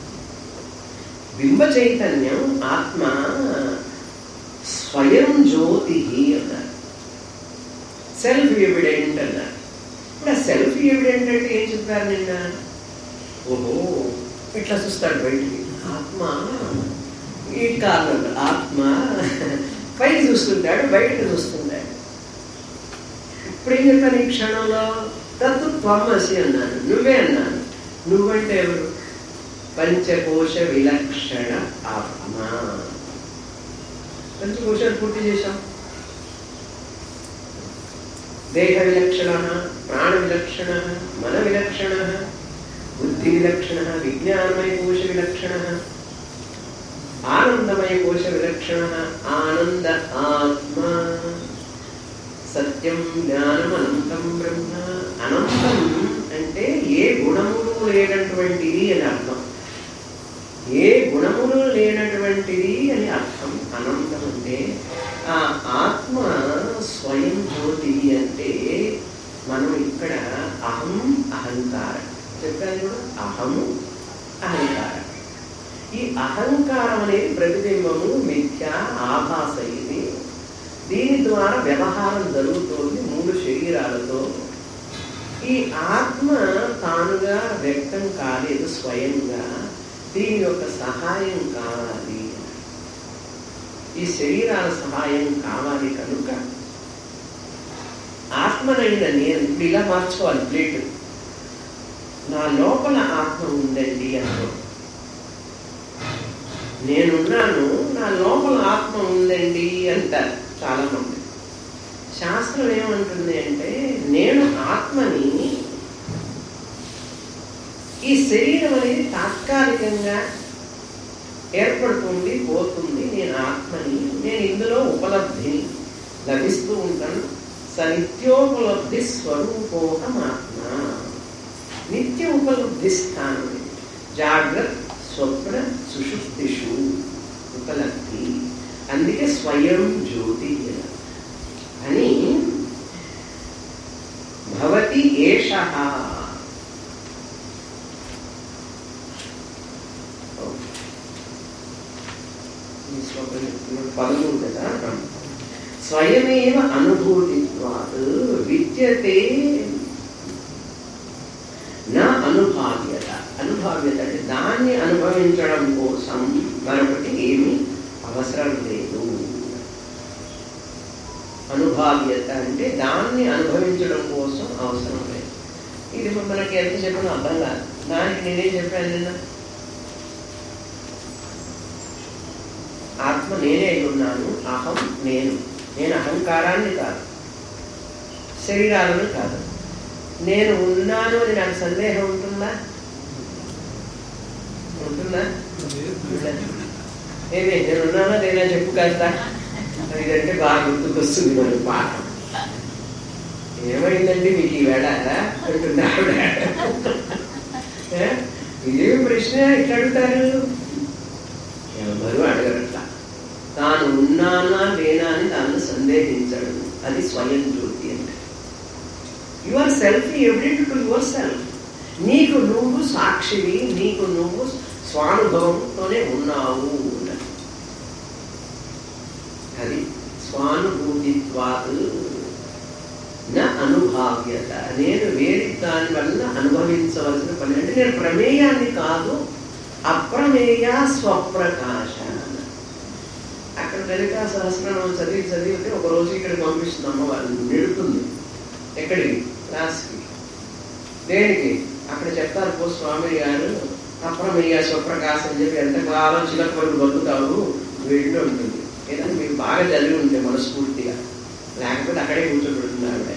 బింబ చైతన్యం ఆత్మ స్వయం జ్యోతి అన్నారు సెల్ఫ్ ఎవిడెంట్ అన్నారు ఇప్పుడు ఆ సెల్ఫ్ ఎవిడెంట్ అంటే ఏం చెప్పారు నిన్న ఓహో ఇట్లా చూస్తాడు బయటికి ఆత్మ ఈ కారణం ఆత్మ పైకి చూస్తుంటాడు బయటకు చూస్తుంటాడు ఇప్పుడు ఏం చెప్పాను ఈ క్షణంలో తత్తు త్వమసి అన్నాను నువ్వే అన్నాను నువ్వంటే ఎవరు పంచకోశ విలక్షణ ఆత్మ పంచకోశాలు పూర్తి చేశాం దేహ విలక్షణ ప్రాణ విలక్షణ మన విలక్షణ బుద్ధి విలక్షణ విజ్ఞానమయ కోశ విలక్షణ ఆనందమయ కోశ విలక్షణ ఆనంద ఆత్మ సత్యం జ్ఞానం అనంతం బ్రహ్మ అనంతం అంటే ఏ గుణములు లేనటువంటిది అని అర్థం ఏ గుణములు లేనటువంటిది అని అర్థం అనంతం అంటే ఆ ఆత్మ స్వయం జ్యోతి అంటే మనం ఇక్కడ అహం అహంకారం చెప్పాను కూడా అహము అహంకారం ఈ అహంకారం అనేది ప్రతిబింబము మిథ్య ఆభాస ఇది దీని ద్వారా వ్యవహారం జరుగుతోంది మూడు శరీరాలతో ఈ ఆత్మ తానుగా వ్యక్తం కాలేదు స్వయంగా దీని యొక్క సహాయం కావాలి ఈ శరీరాల సహాయం కావాలి కనుక ఆత్మనైన నేను ఇప్పుడు ఇలా మార్చుకోవాలి ప్లేట్ నా లోపల ఆత్మ ఉందండి అనుకో నేనున్నాను నా లోపల ఆత్మ ఉందండి అంటారు చాలా మంది శాస్త్రం ఏమంటుంది అంటే నేను ఆత్మని ఈ శరీరం అనేది తాత్కాలికంగా ఏర్పడుతుంది పోతుంది నేను ఆత్మని నేను ఇందులో ఉపలబ్ధిని లభిస్తూ ఉంటాను సనిత్యోపలబ్ధి స్వరూపోహం ఆత్మ నిత్య ఉపలబ్ధి స్థానం జాగ్రత్త స్వప్న సుషుప్తిషు ఉపలబ్ధి అందుకే స్వయం జ్యోతి అని భవతి ఏష పదమూడు కదా స్వయమేవ అనుభూతిత్వాత్ విద్యతే నా అనుభావ్యత అనుభావ్యత అంటే దాన్ని అనుభవించడం కోసం మరొకటి ఏమీ అవసరం లేదు అనుభావ్యత అంటే దాన్ని అనుభవించడం కోసం అవసరం లేదు ఇది మనకి ఎంత చెప్పినా అర్థం కాదు దానికి నేనేం చెప్పాను నిన్న ఆత్మ నేనే అయి ఉన్నాను అహం నేను నేను అహంకారాన్ని కాదు శరీరాలను కాదు నేను ఉన్నాను అని నాకు సందేహం ఉంటుందా ఉంటుందా ఏమే నేను ఉన్నానా లేదా చెప్పు కాస్తా ఇదంటే బాగా గుర్తుకొస్తుంది మన పాఠం ఏమైందండి మీకు ఈ వేళ అంటుంది ఆవిడ ఇదేమి ప్రశ్న ఇట్లా అడుగుతారు ఎవరు అడగరట్లా తాను ఉన్నానా లేనా అని తాను సందేహించడు అది స్వయం జ్యోతి అంటే your self evident to yourself నీకు నువ్వు సాక్షివి నీకు నువ్వు స్వానుభవంతోనే ఉన్నావు అది స్వానుభూతిత్వాత్ నా అనుభావ్యత నేను వేరే దాని వల్ల అనుభవించవలసిన పని అంటే నేను ప్రమేయాన్ని కాదు అప్రమేయ స్వప్రకాశ అక్కడ లలితా సహస్రనామం చదివి చదివితే ఒక రోజు ఇక్కడ పంపిస్తుంది అమ్మవారు నిడుతుంది ఎక్కడికి క్లాస్కి దేనికి అక్కడ చెప్తారు పో స్వామి గారు అప్రమేయ స్వప్రకాశం అని చెప్పి ఎంతకాలం చిలకపరుడు బతుకుతావు వెళ్ళి ఉంటుంది ఏదైనా మీరు బాగా చదివి ఉంటే మనస్ఫూర్తిగా లేకపోతే అక్కడే కూర్చోబెడుతుంది ఆవిడ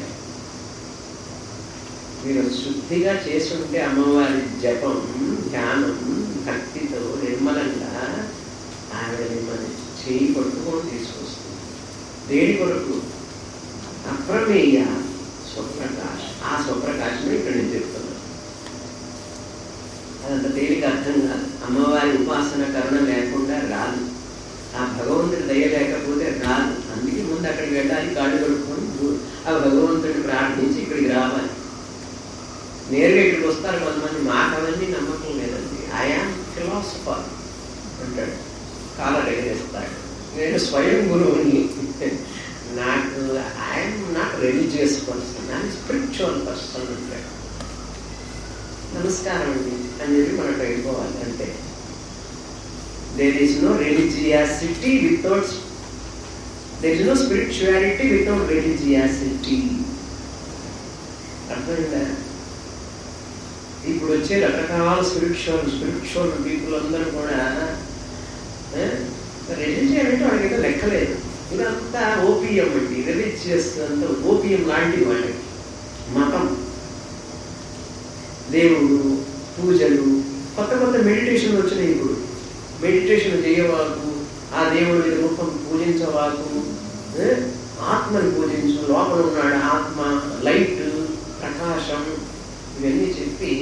మీరు శుద్ధిగా చేసుంటే అమ్మవారి జపం ధ్యానం భక్తితో నిర్మలంగా ఆవిడ మిమ్మల్ని చేయి పట్టుకొని తీసుకొస్తుంది దేని కొరకు అప్రమేయ స్వప్రకాశ్ ఆ స్వప్రకాశమే ఇక్కడ నేను చెప్తున్నాను అదంత తేలిక అర్థం కాదు అమ్మవారి ఉపాసన కరుణ లేకుండా రాదు ఆ భగవంతుడి దయ లేకపోతే రాదు అందుకే ముందు అక్కడికి వెళ్ళాలి కాళ్ళు కడుక్కొని ఆ భగవంతుడిని ప్రార్థించి ఇక్కడికి రావాలి నేరుగా ఇక్కడికి వస్తారు కొంతమంది మాకు అవన్నీ నమ్మకం లేదండి ఐఆమ్ ఫిలాసఫర్ అంటాడు కాలర్ ఎగరేస్తాడు నేను స్వయం గురువుని నాకు I am not religious person I am spiritual person అంటాడు నమస్కారం అండి అని చెప్పి మనం వెళ్ళిపోవాలి అంటే there is no religiosity without there is no spirituality without religiosity అర్థమైందా ఇప్పుడు వచ్చే రకరకాల స్పిరిచువల్ స్పిరిచువల్ పీపుల్ అందరూ కూడా రిలీజియన్ అంటే వాళ్ళకి లెక్కలేదు ఇదంతా ఓపియం అండి రిలీజియస్ అంతా ఓపియం లాంటివి వాళ్ళకి మతం దేవుడు పూజలు కొత్త కొత్త మెడిటేషన్ వచ్చినాయి ఇప్పుడు మెడిటేషన్ చేయవాకు ఆ దేవుడి రూపం పూజించవాకు ఏ? ఆత్మని పూజించు లోపల ఉన్నాడు ఆత్మ లైట్ ప్రకాశం ఇవన్నీ చెప్పి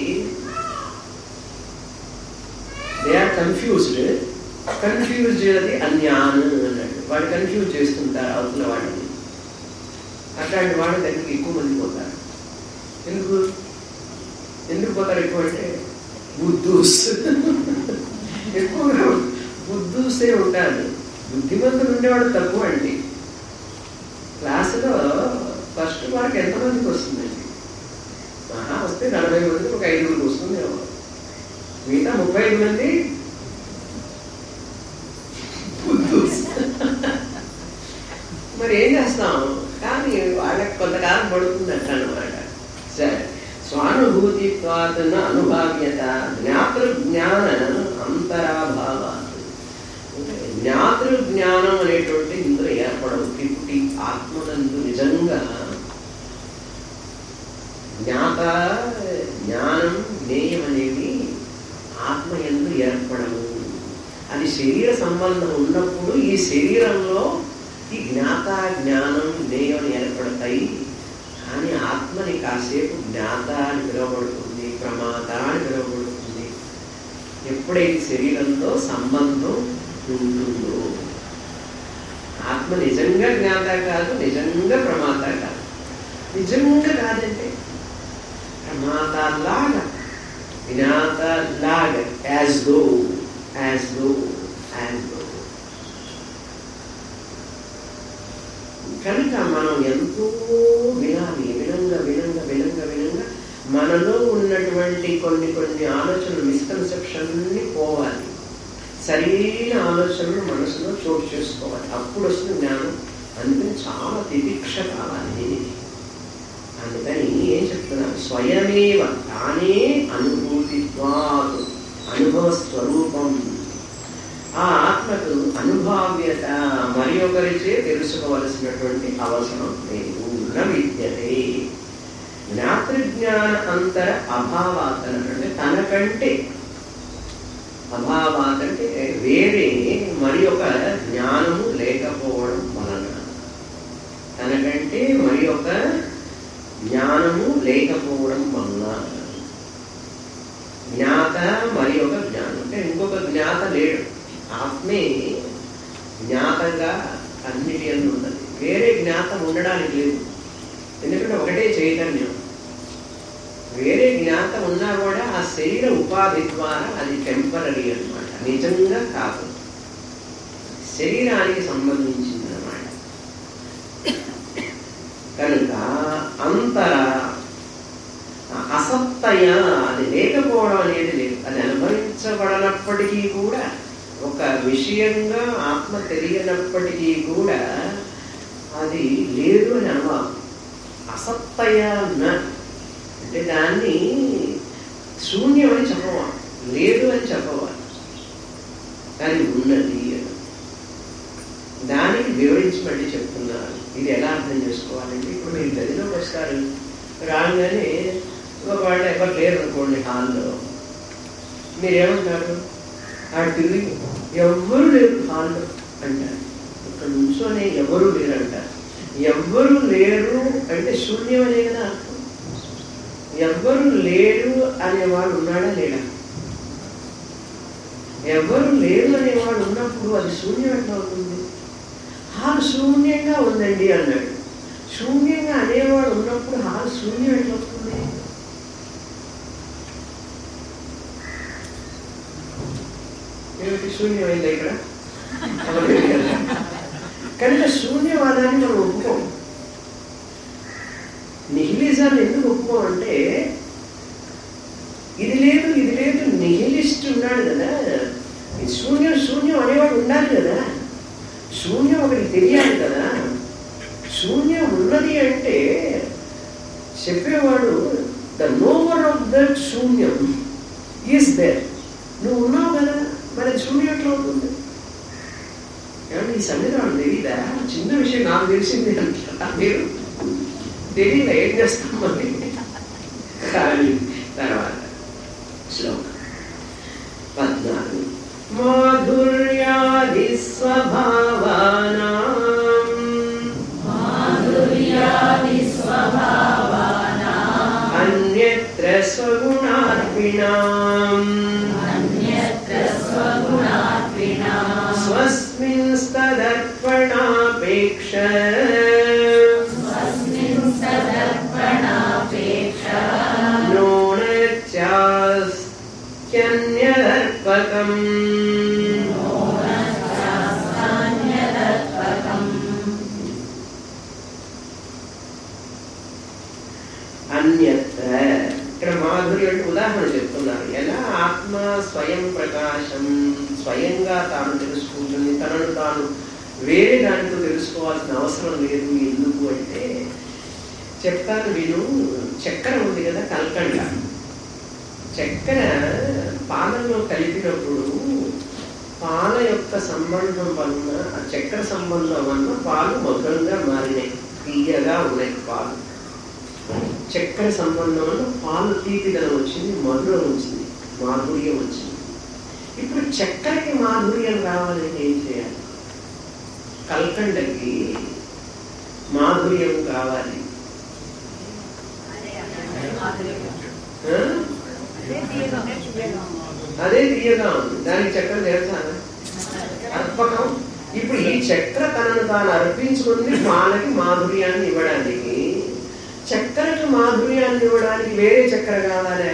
దే ఆర్ కన్ఫ్యూజ్డ్ కన్ఫ్యూజ్ అది అన్యాన్ అన్నాడు వాడు కన్ఫ్యూజ్ చేస్తుంటారు అవతల వాడిని అట్లాంటి వాళ్ళ దగ్గరికి ఎక్కువ మంది పోతారు ఎందుకు ఎందుకు పోతారు ఎక్కువ అంటే బుద్ధూస్ ఎక్కువగా బుద్ధూసే ఉంటారు బుద్ధిమంతులు ఉండేవాడు తక్కువ అండి క్లాసులో ఫస్ట్ మార్క్ ఎంతమందికి వస్తుందండి మహా వస్తే నలభై మందికి ఒక ఐదుగురికి వస్తుంది ఏమో. మిగతా ముప్పై ఐదు మంది బుద్ధూస్. మరి ఏం చేస్తాం కానీ వాళ్ళకి కొంతకాలం పడుతుంది అట్లా అనమాట సరే స్వానుభూతిత్వాదన అనుభావ్యత జ్ఞాతృ జ్ఞాన అంతరాభావాత్ జ్ఞాతృ జ్ఞానం అనేటువంటి ఇందులో ఏర్పడవు త్రిపుటి ఆత్మనందు నిజంగా జ్ఞాత జ్ఞానం జ్ఞేయం అనేవి ఆత్మ ఎందు ఏర్పడము అది శరీర సంబంధం ఉన్నప్పుడు ఈ శరీరంలో ఈ జ్ఞాత జ్ఞానం జ్ఞేయం ఏర్పడతాయి కానీ ఆత్మని కాసేపు జ్ఞాత అని పిలువబడుతుంది ప్రమాత అని పిలువబడుతుంది ఎప్పుడైతే శరీరంతో సంబంధం ఉంటుందో ఆత్మ నిజంగా జ్ఞాత కాదు నిజంగా ప్రమాత కాదు నిజంగా కాదంటే ప్రమాత లాగా జ్ఞాత లాగా as though as though as though కనుక మనం ఎంతో వినాలి వినంగా వినంగా వినంగా వినంగా మనలో ఉన్నటువంటి కొన్ని కొన్ని ఆలోచనలు మిస్కన్సెప్షన్ని పోవాలి సరైన ఆలోచనలు మనసులో చోటు చేసుకోవాలి అప్పుడు వస్తుంది జ్ఞానం అందుకని చాలా తిదీక్ష కావాలి దీనికి అందుకని ఏం చెప్తున్నాను స్వయమేవ తానే అనుభూతిత్వాదు అనుభవ స్వరూపం ఆ ఆత్మకు అనుభావ్యత మరి ఒకరిచే తెలుసుకోవలసినటువంటి అవసరం లేదు న విద్యతే జ్ఞాతృజ్ఞాన అంతర అభావాత్ అంటే తనకంటే అభావాత్ అంటే వేరే మరి ఒక జ్ఞానము లేకపోవడం వలన తనకంటే మరి ఒక జ్ఞానము లేకపోవడం వలన జ్ఞాత మరి ఒక జ్ఞానం అంటే ఇంకొక జ్ఞాత లేడు ఆత్మే జ్ఞాతగా అన్నిటి అందు ఉన్నది వేరే జ్ఞాతం ఉండడానికి లేదు ఎందుకంటే ఒకటే చైతన్యం వేరే జ్ఞాతం ఉన్నా కూడా ఆ శరీర ఉపాధి ద్వారా అది టెంపరీ అన్నమాట నిజంగా కాదు శరీరానికి సంబంధించింది అన్నమాట కనుక అంతర అసత్తయ అది లేకపోవడం అనేది లేదు అది అనుభవించబడనప్పటికీ కూడా ఒక విషయంగా ఆత్మ తెలియనప్పటికీ కూడా అది లేదు అని అనుభవం అసత్తయ న అంటే దాన్ని శూన్యం అని చెప్పవాలి లేదు అని చెప్పవాలి కానీ ఉన్నది అని దానికి వివరించి మళ్ళీ చెప్తున్నారు ఇది ఎలా అర్థం చేసుకోవాలంటే ఇప్పుడు మీరు గదిలోకి వస్తారు రాగానే వాళ్ళు ఎవరు లేరు అనుకోండి హాల్లో మీరేమంటారు ఆడ తిరిగి ఎవ్వరు లేరు హాల్లో అంటారు ఇక్కడ నుంచోనే ఎవరు లేరు అంటారు ఎవ్వరు లేరు అంటే శూన్యం అనే కదా అర్థం ఎవ్వరు లేరు అనేవాడు ఉన్నాడా లేడా ఎవరు లేరు అనేవాడు ఉన్నప్పుడు అది శూన్యం ఎట్లా అవుతుంది హాల్ శూన్యంగా ఉందండి అన్నాడు శూన్యంగా అనేవాడు ఉన్నప్పుడు హాల్ శూన్యం ఎట్లా అవుతుంది ఏమిటి శూన్యమైంది ఇక్కడ అవలేదు కదా. కనుక శూన్యవాదాన్ని మనం ఒప్పుకోం నిహిలిజాన్ని ఎందుకు ఒప్పుకోం అంటే ఇది ఉన్నాడు కదా ఈ శూన్యం శూన్యం అనేవాడు ఉండాలి కదా శూన్యం ఒకటి తెలియాలి కదా శూన్యం ఉన్నది అంటే చెప్పేవాడు ద నోవర్ ఆఫ్ దట్ శూన్యం ఈస్ దేర్ నువ్వు ఉన్నావు కదా మరి అది శూన్యం ఎట్లా అవుతుంది ఏమంటే ఈ సంగతి తెలీదా చిన్న విషయం నాకు తెలిసింది అంటారా మీరు తెలియదు ఏం చేస్తాం మరి కానీ తర్వాత శ్లోకం పద్నాలుగు మాధుర్యాది స్వభావానాం అన్యత్ర స్వగుణార్పిణాం స్వస్మింస్తదర్పణాపేక్ష నోణత్యాస్త్యన్యదర్పకం అన్యత్ర ఇక్కడ మాధుర్యం అంటే ఉదాహరణ చెప్తున్నారు ఎలా ఆత్మ స్వయం ప్రకాశం స్వయంగా తాను తెలుసుకుంటుంది తనను తాను వేరే దానితో తెలుసుకోవాల్సిన అవసరం లేదు ఎందుకు అంటే చెప్తాను విను చక్కెర ఉంది కదా కల్కండ చక్కెర పాలలో కలిపినప్పుడు పాల యొక్క సంబంధం వలన ఆ చక్కెర సంబంధం వలన పాలు మధురంగా మారినాయి తీయగా ఉన్నాయి పాలు చక్కెర సంబంధం వల్ల పాలు తీపిదనం వచ్చింది మధురం వచ్చింది మాధుర్యం వచ్చింది ఇప్పుడు చక్కెరకి మాధుర్యం రావాలంటే ఏం చేయాలి కల్కండకి మాధుర్యం కావాలి ఆ? అదే తీయగా ఉంది దానికి చక్కెర చేస్తాను అర్పకం ఇప్పుడు ఈ చక్కెర తనను తాను అర్పించుకుంది పాలకి మాధుర్యాన్ని ఇవ్వడానికి చక్కెరకి మాధుర్యాన్ని ఇవ్వడానికి వేరే చక్కెర కావాలా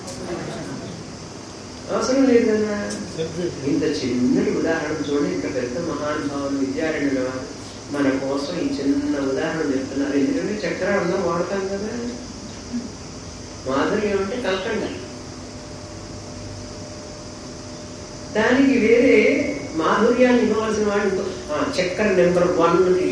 అవసరం లేదు కదా ఇంత చిన్నటి ఉదాహరణ చూడండి ఇంత పెద్ద మహానుభావులు విద్యారణ్యుల వారు మన కోసం ఈ చిన్న ఉదాహరణ చెప్తున్నారు ఎందుకంటే చక్కెర అన్నం వాడతాం కదా మాధుర్యం అంటే కలకండ దానికి వేరే మాధుర్యాన్ని ఇవ్వవలసిన వాడు ఇంకో- ఆ, చక్కెర నెంబర్ వన్కి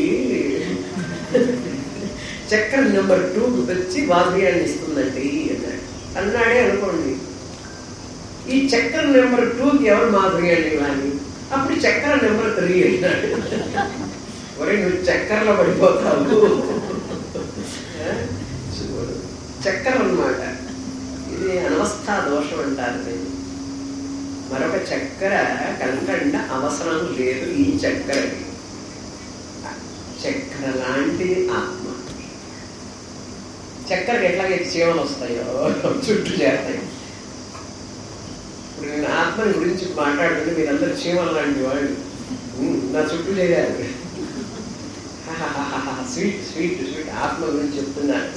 చక్కెర నెంబర్ టూకి వచ్చి మాధుర్యాన్ని ఇస్తుందండి అన్నాడు అన్నాడే అనుకోండి ఈ చక్కెర నెంబర్ టూకి ఎవరు మాధుర్యాన్ని ఇవ్వాలి అప్పుడు చక్కెర నెంబర్ త్రీ అన్నాడు ఒరే నువ్వు చక్కెరలో పడిపోతావు ఆ? చూడు. చక్కెర అన్నమాట ఇది అనవస్థా దోషం అంటారు దీన్ని. మరొక చక్కెర కలకండ అవసరం లేదు ఈ చక్కెరకి చక్కెర లాంటిది ఆత్మ చక్కెరకి ఎట్లాగే చీమలు వస్తాయో చుట్టూ చేస్తాయి ఇప్పుడు నేను ఆత్మని గురించి మాట్లాడుతుంటే మీరందరూ చీమలు లాంటి వాళ్ళు ఉమ్, నా చుట్టూ చేయాలి స్వీట్ స్వీట్ స్వీట్ ఆత్మ గురించి చెప్తున్నాను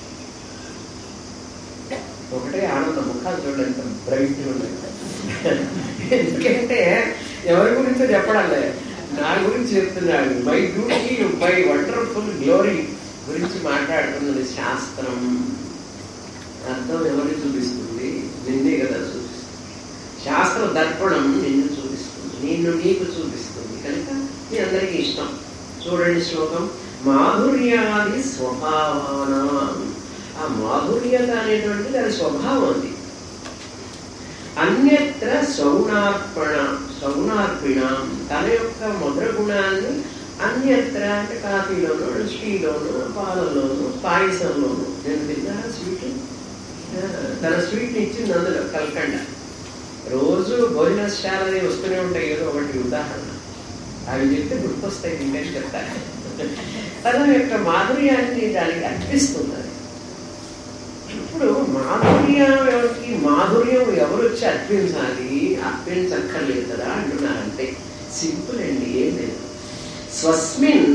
ఒకటే ఆనందం ముఖాలు చూడండి ఎంత బ్రైట్ ఉన్నాయి ఎందుకంటే ఎవరి గురించో చెప్పడం లేదు నా గురించి చెప్తున్నాడు my duty my wonderful glory గురించి మాట్లాడుతున్నది శాస్త్రం అర్థం ఎవరిని చూపిస్తుంది నిన్నే కదా చూపిస్తుంది శాస్త్ర దర్పణం నిన్ను చూపిస్తుంది నిన్ను నీకు చూపిస్తుంది కనుక మీ అందరికీ ఇష్టం చూడండి శ్లోకం మాధుర్యాది స్వభావాన ఆ మాధుర్యత అనేటువంటిది అది స్వభావం అది అన్యత్ర సౌనార్పణ సౌనార్పిణ తన యొక్క మధుర గుణాన్ని అన్యత్ర అంటే కాఫీలోను టీలోను పాలలోను పాయసంలోను నేను తిన్నా స్వీట్ తన స్వీట్ ఇచ్చింది అందులో కల్కండ రోజు భోజనశాలది వస్తూనే ఉంటాయి ఏదో ఒకటి ఉదాహరణ అవి చెప్తే గుర్తొస్తాయి ఇంకేం చెప్తాను తన యొక్క మాధుర్యాన్ని దానికి అర్పిస్తున్నది ఇప్పుడు మాధుర్యం ఎవరికి మాధుర్యం ఎవరు వచ్చి అర్పించాలి అర్పించక్కర్లేదు కదా అంటున్నారు అంటే సింపుల్ అండి ఏం లేదు స్వస్మిన్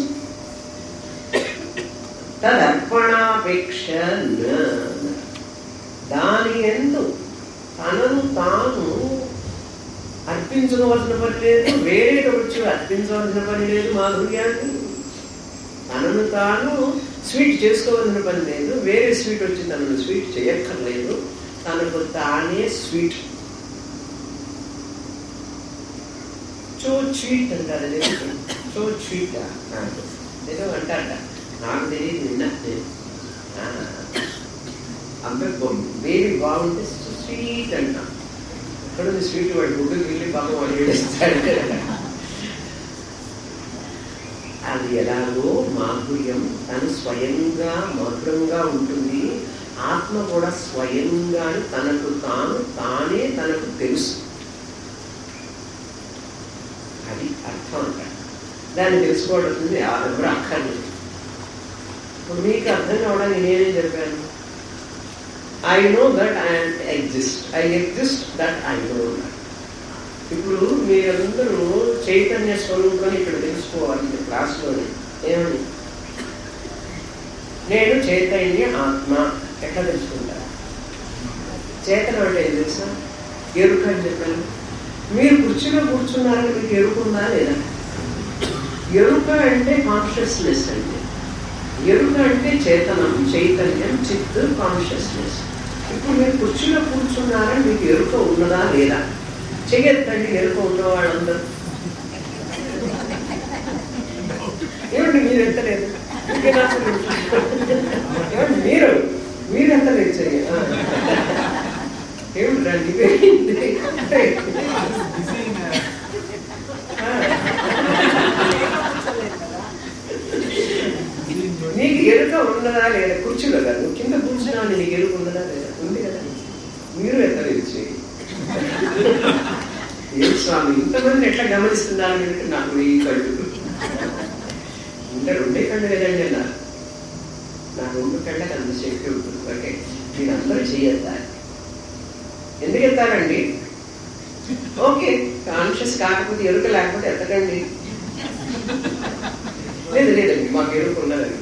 తదర్పణాపేక్ష న. దాని ఎందు తనను తాను అర్పించుకోవాల్సిన పని లేదు వేరే వచ్చి అర్పించవలసిన పని లేదు మాధుర్యాన్ని తనను తాను స్వీట్ చేసుకోవాల్సిన పని లేదు వేరే స్వీట్ వచ్చి తనను స్వీట్ చేయక్కర్లేదు తనకు తానే స్వీట్ చో చీట్ అంటారు అదే చో చీట్ ఏదో అంటారట నాకు తెలియదు విన్నా నేను ఆ, అబ్బాయి బేబీ బాగుంటే స్వీట్ అంటాం ఇక్కడ ఉంది స్వీట్ వాడు గుడ్డుకి వెళ్ళి పాపం వాడు ఏడుస్తాడు అది ఎలాగో మాధుర్యం తను స్వయంగా మధురంగా ఉంటుంది ఆత్మ కూడా స్వయంగా తనకు తాను తానే తనకు తెలుసు అది అర్థం అంట దాన్ని తెలుసుకోవడం ఎవరు అక్కర్లేదు ఇప్పుడు మీకు అర్థం కావడానికి నేనేం చెప్పాను I know that I exist I exist that I know ఇప్పుడు మీరందరూ చైతన్య స్వరూపం ఇక్కడ తెలుసుకోవాలి క్లాస్లోని ఏమని నేను చైతన్య ఆత్మ ఎట్లా తెలుసుకుంటారు చేతనం అంటే ఏం తెలుసా ఎరుక అని చెప్పాను మీరు కుర్చీలో కూర్చున్నారని మీకు ఎరుకుందా లేదా ఎరుక అంటే కాన్షియస్నెస్ అంటే ఎరుక అంటే చేతనం చైతన్యం చిత్ కాన్షియస్నెస్ ఇప్పుడు మీరు కుర్చీలో కూర్చున్నారని మీకు ఎరుక ఉన్నదా లేదా చెయ్యొద్దండి ఎరుక ఉన్న వాళ్ళందరూ ఏమండి మీరు ఎత్తలేదు ఇంకేనా అసలు? ఏమండి మీరు మీరు ఎత్తలేదు చెయ్యి ఆ. ఏమిటి రండి నీకు ఎరుక ఉన్నదా లేదా కూర్చున్నా కదా నువ్వు కింద కూర్చున్నా నీకు ఎరుక ఉన్నదా లేదా ఉంది కదా మీరు ఎత్తలేదు చెయ్యి ఏం స్వామి ఇంతమంది ఎట్లా గమనిస్తున్నారు అంటే నాకు వెయ్యి కళ్ళు ఇంకా రెండే కళ్ళు కదండి అన్నారు నా రెండు కళ్ళకి అంత శక్తి ఉంటుంది ఓకే మీరందరూ చేయొద్దాలి ఎందుకు ఎత్తారండి ఓకే కాన్షియస్ కాకపోతే ఎరుక లేకపోతే ఎత్తకండి లేదు లేదండి మాకు ఎరుక ఉన్నదండి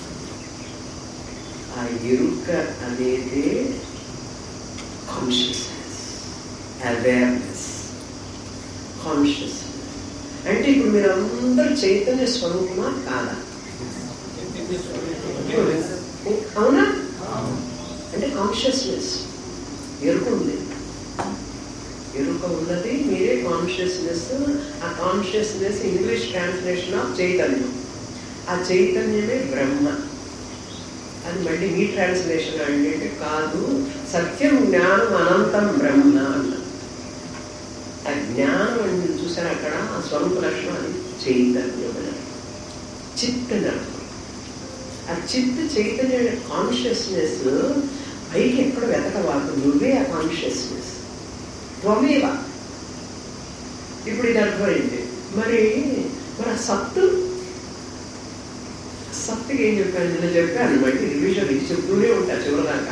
ఆ ఎరుక అనేది కాన్షియస్నెస్ అవేర్నెస్ కాన్షియస్నెస్ అంటే ఇప్పుడు మీరు అందరూ చైతన్య స్వరూపమా కాదా అవునా అంటే కాన్షియస్నెస్ ఎరుక ఉంది ఎరుక ఉన్నది మీరే కాన్షియస్నెస్ ఆ కాన్షియస్నెస్ ఇంగ్లీష్ ట్రాన్స్లేషన్ ఆఫ్ చైతన్యం ఆ చైతన్యమే బ్రహ్మ అది మళ్ళీ మీ ట్రాన్స్లేషన్ అండి అంటే కాదు సత్యం జ్ఞానం అనంతం బ్రహ్మ అన్న ఆ జ్ఞానం అని చూసారు అక్కడ ఆ స్వరూప లక్షణం అది చైతన్యం అని చిత్ అని అర్థం ఆ చిత్ చైతన్య కాన్షియస్నెస్ పైకి ఎక్కడ వెతకవాకు నువ్వే ఆ కాన్షియస్నెస్ త్వమేవ ఇప్పుడు ఇది అర్థమైంది మరి మరి ఆ సత్తు సత్తుకి ఏం చెప్పాను నేను చెప్పాను మళ్ళీ రివిజన్ ఇది చెప్తూనే ఉంటా చివరిదాకా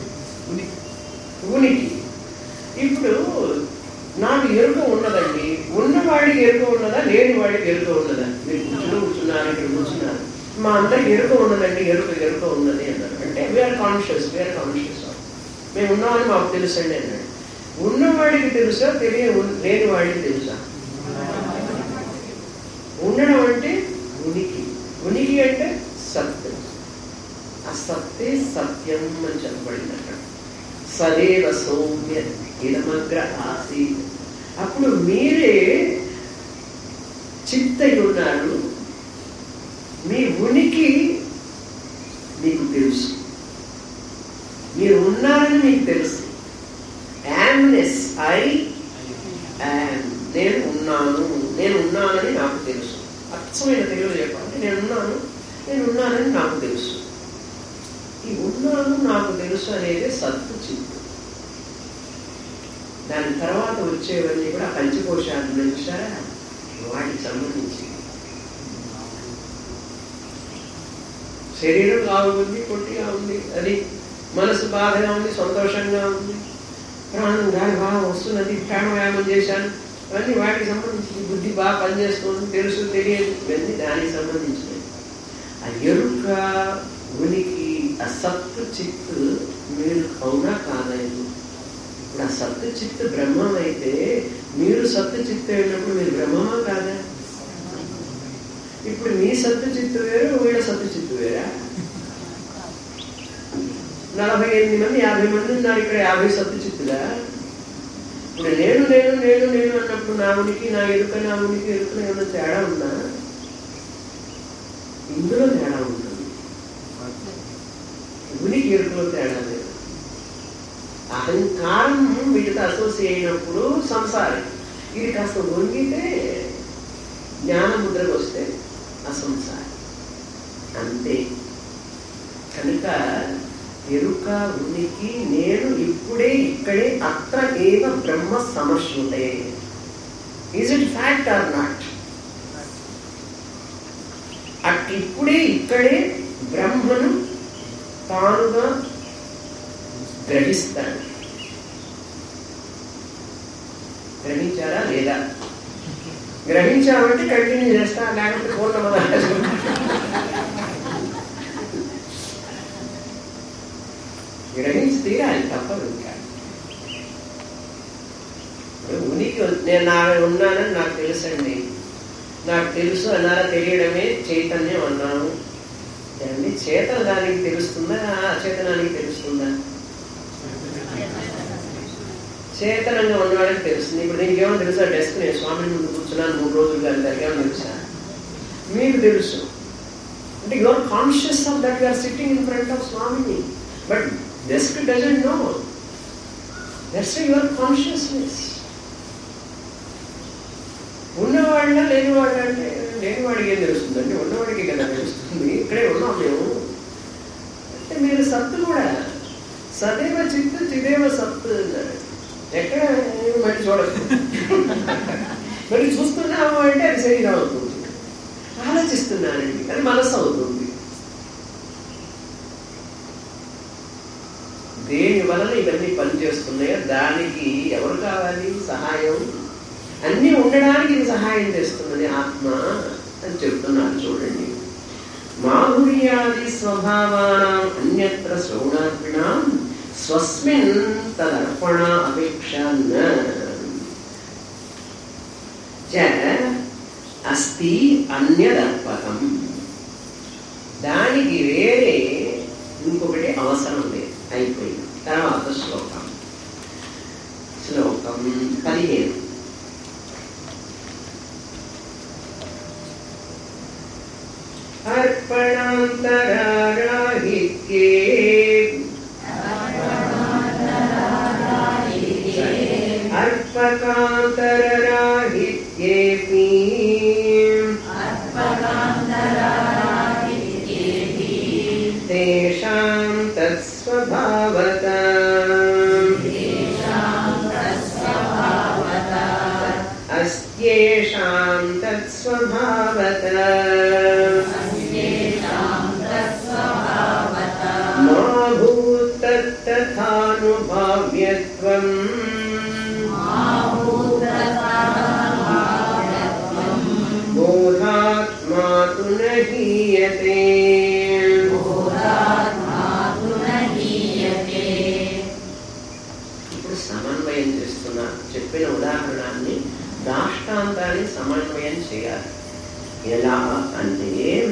ఉనికి ఇప్పుడు నాకు ఎరుక ఉన్నదండి ఉన్నవాడికి ఎరుక ఉన్నదా లేని వాడికి ఎరుక ఉన్నదా మీరు కూర్చుని కూర్చున్నారు ఇక్కడ కూర్చున్నారు మా అందరికి ఎరుక ఉన్నదండి ఎరుక ఎరుక ఉన్నది అన్నారు అంటే వీఆర్ కాన్షియస్ వీఆర్ కాన్షియస్ మేము ఉన్నామని మాకు తెలుసండి అన్నాడు ఉన్నవాడికి తెలుసా తెలియ లేని వాడికి తెలుసా ఉండడం అంటే ఉనికి ఉనికి అంటే సత్యం ఆ సత్తే సత్యం అని చెప్పబడింది అక్కడ సదేవ సౌమ్య ఇదమగ్ర ఆసి అప్పుడు మీరే చిత్తయి ఉన్నారు మీ ఉనికి మీకు తెలుసు మీరు ఉన్నారని మీకు తెలుసు యామ్నెస్ ఐ యామ్ నేను ఉన్నాను నేను ఉన్నానని నాకు తెలుసు అచ్చమైన తెలుగులో చెప్పాలంటే నేను ఉన్నాను నేను ఉన్నానని నాకు తెలుసు ఈ ఉన్నాను నాకు తెలుసు అనేది సత్తు చిత్తు దాని తర్వాత వచ్చేవన్నీ కూడా పంచకోశాలు చూసారా వాటికి సంబంధించి శరీరం బాగుంది పొట్టిగా ఉంది అది మనసు బాధగా ఉంది సంతోషంగా ఉంది ప్రాణం గాలి బాగా వస్తున్నది ప్రాణాయామం చేశాను ఇవన్నీ వాటికి సంబంధించి బుద్ధి బాగా పనిచేస్తుంది తెలుసు తెలియదు ఇవన్నీ దానికి సంబంధించినవి ఆ ఎరుక ఉనికి ఆ సత్తు చిత్తు మీరు అవునా కాదా ఇది? ఇప్పుడు ఆ సత్తు చిత్తు బ్రహ్మం అయితే మీరు సత్తు చిత్తు అయినప్పుడు మీరు బ్రహ్మమా కాదా ఇప్పుడు మీ సత్తు చిత్తు వేరు వీళ్ళ సత్తు చిత్తు వేరా నలభై ఎనిమిది మంది యాభై మంది ఉన్నారు ఇక్కడ యాభై సత్తు చిత్తులా ఇప్పుడు నేను నేను నేను నేను అన్నప్పుడు నా ఉనికి నా ఎరుక నా ఉనికి ఎరుక ఏమైనా తేడా ఉందా ఇందులో తేడా ఉంటుంది ఉనికి ఎరుకలో తేడా లేదు అహంకారం వీటితో అసోసియేట్ అయినప్పుడు సంసారం ఇది కాస్త వంగితే జ్ఞానముద్రకు వస్తే అసంసారం అంతే కనుక ఎరుక ఉనికి నేను ఇప్పుడే ఇక్కడే అత్ర ఏవ బ్రహ్మ సమశ్నుతే is it fact or not అట్లిప్పుడే ఇక్కడే బ్రహ్మను తానుగా గ్రహిస్తాడు గ్రహించారా లేదా గ్రహించామంటే కంటిన్యూ చేస్తా లేకపోతే పూర్ణమద గ్రహించి తీరాలి తప్పదు ఇంకా ఇప్పుడు ఉనికి నేను నా ఉన్నానని నాకు తెలుసండి నాకు తెలుసు అన్నారా తెలియడమే చైతన్యం అన్నాను ఏమండి చేతన దానికి తెలుస్తుందా అచేతనానికి తెలుస్తుందా చేతనంగా ఉన్నవాడికి తెలుస్తుంది ఇప్పుడు దీనికి ఏమో తెలుసా డెస్క్ నేను స్వామి ముందు కూర్చున్నాను మూడు రోజులు కానీ దానికి ఏమో తెలుసా మీకు తెలుసు అంటే you are conscious of that you are sitting in front of స్వామిని but desk doesn't know that's your consciousness ఉన్నవాళ్ళ లేనివాళ్ళ అంటే లేనివాడికి ఏం తెలుస్తుంది అంటే ఉన్నవాడికి కదా తెలుస్తుంది ఇక్కడే ఉన్నాం మేము అంటే మీరు సత్తు కూడా సదేవ చిత్తు చిదేవ సత్తు అన్నాడు ఎక్కడ మళ్ళీ చూడదు మరి చూస్తున్నాము అంటే అది శరీరం అవుతుంది ఆలోచిస్తున్నానండి అది మనసు అవుతుంది దేని వలన ఇవన్నీ పనిచేస్తున్నాయో దానికి ఎవరు కావాలి సహాయం అన్నీ ఉండడానికి ఇది సహాయం చేస్తున్నది ఆత్మ అని చెప్తున్నారు చూడండి మాధుర్యాది స్వభావానాం అన్యత్ర శ్రవణార్పిణాం స్వస్మిన్ తదర్పణ అపేక్ష న చ అస్తి అన్యదర్పకం దానికి వేరే ఇంకొకటి అవసరం లేదు అయిపోయింది తర్వాత శ్లోకం శ్లోకం పదిహేను अर्पणान्तराराहित्ये अर्पकान्तरराहित्येऽपि तेषां तत्स्वभावता अस्त्येषां तत्स्वभावता मा भूत्तत्तथानुभाव्यत्वम् बोधात्मा तु न हीयते ఇప్పుడు సమన్వయం చేస్తున్నా చెప్పిన ఉదాహరణాన్ని దాష్టాంతాన్ని సమన్వయం చేయాలి ఎలా అంటే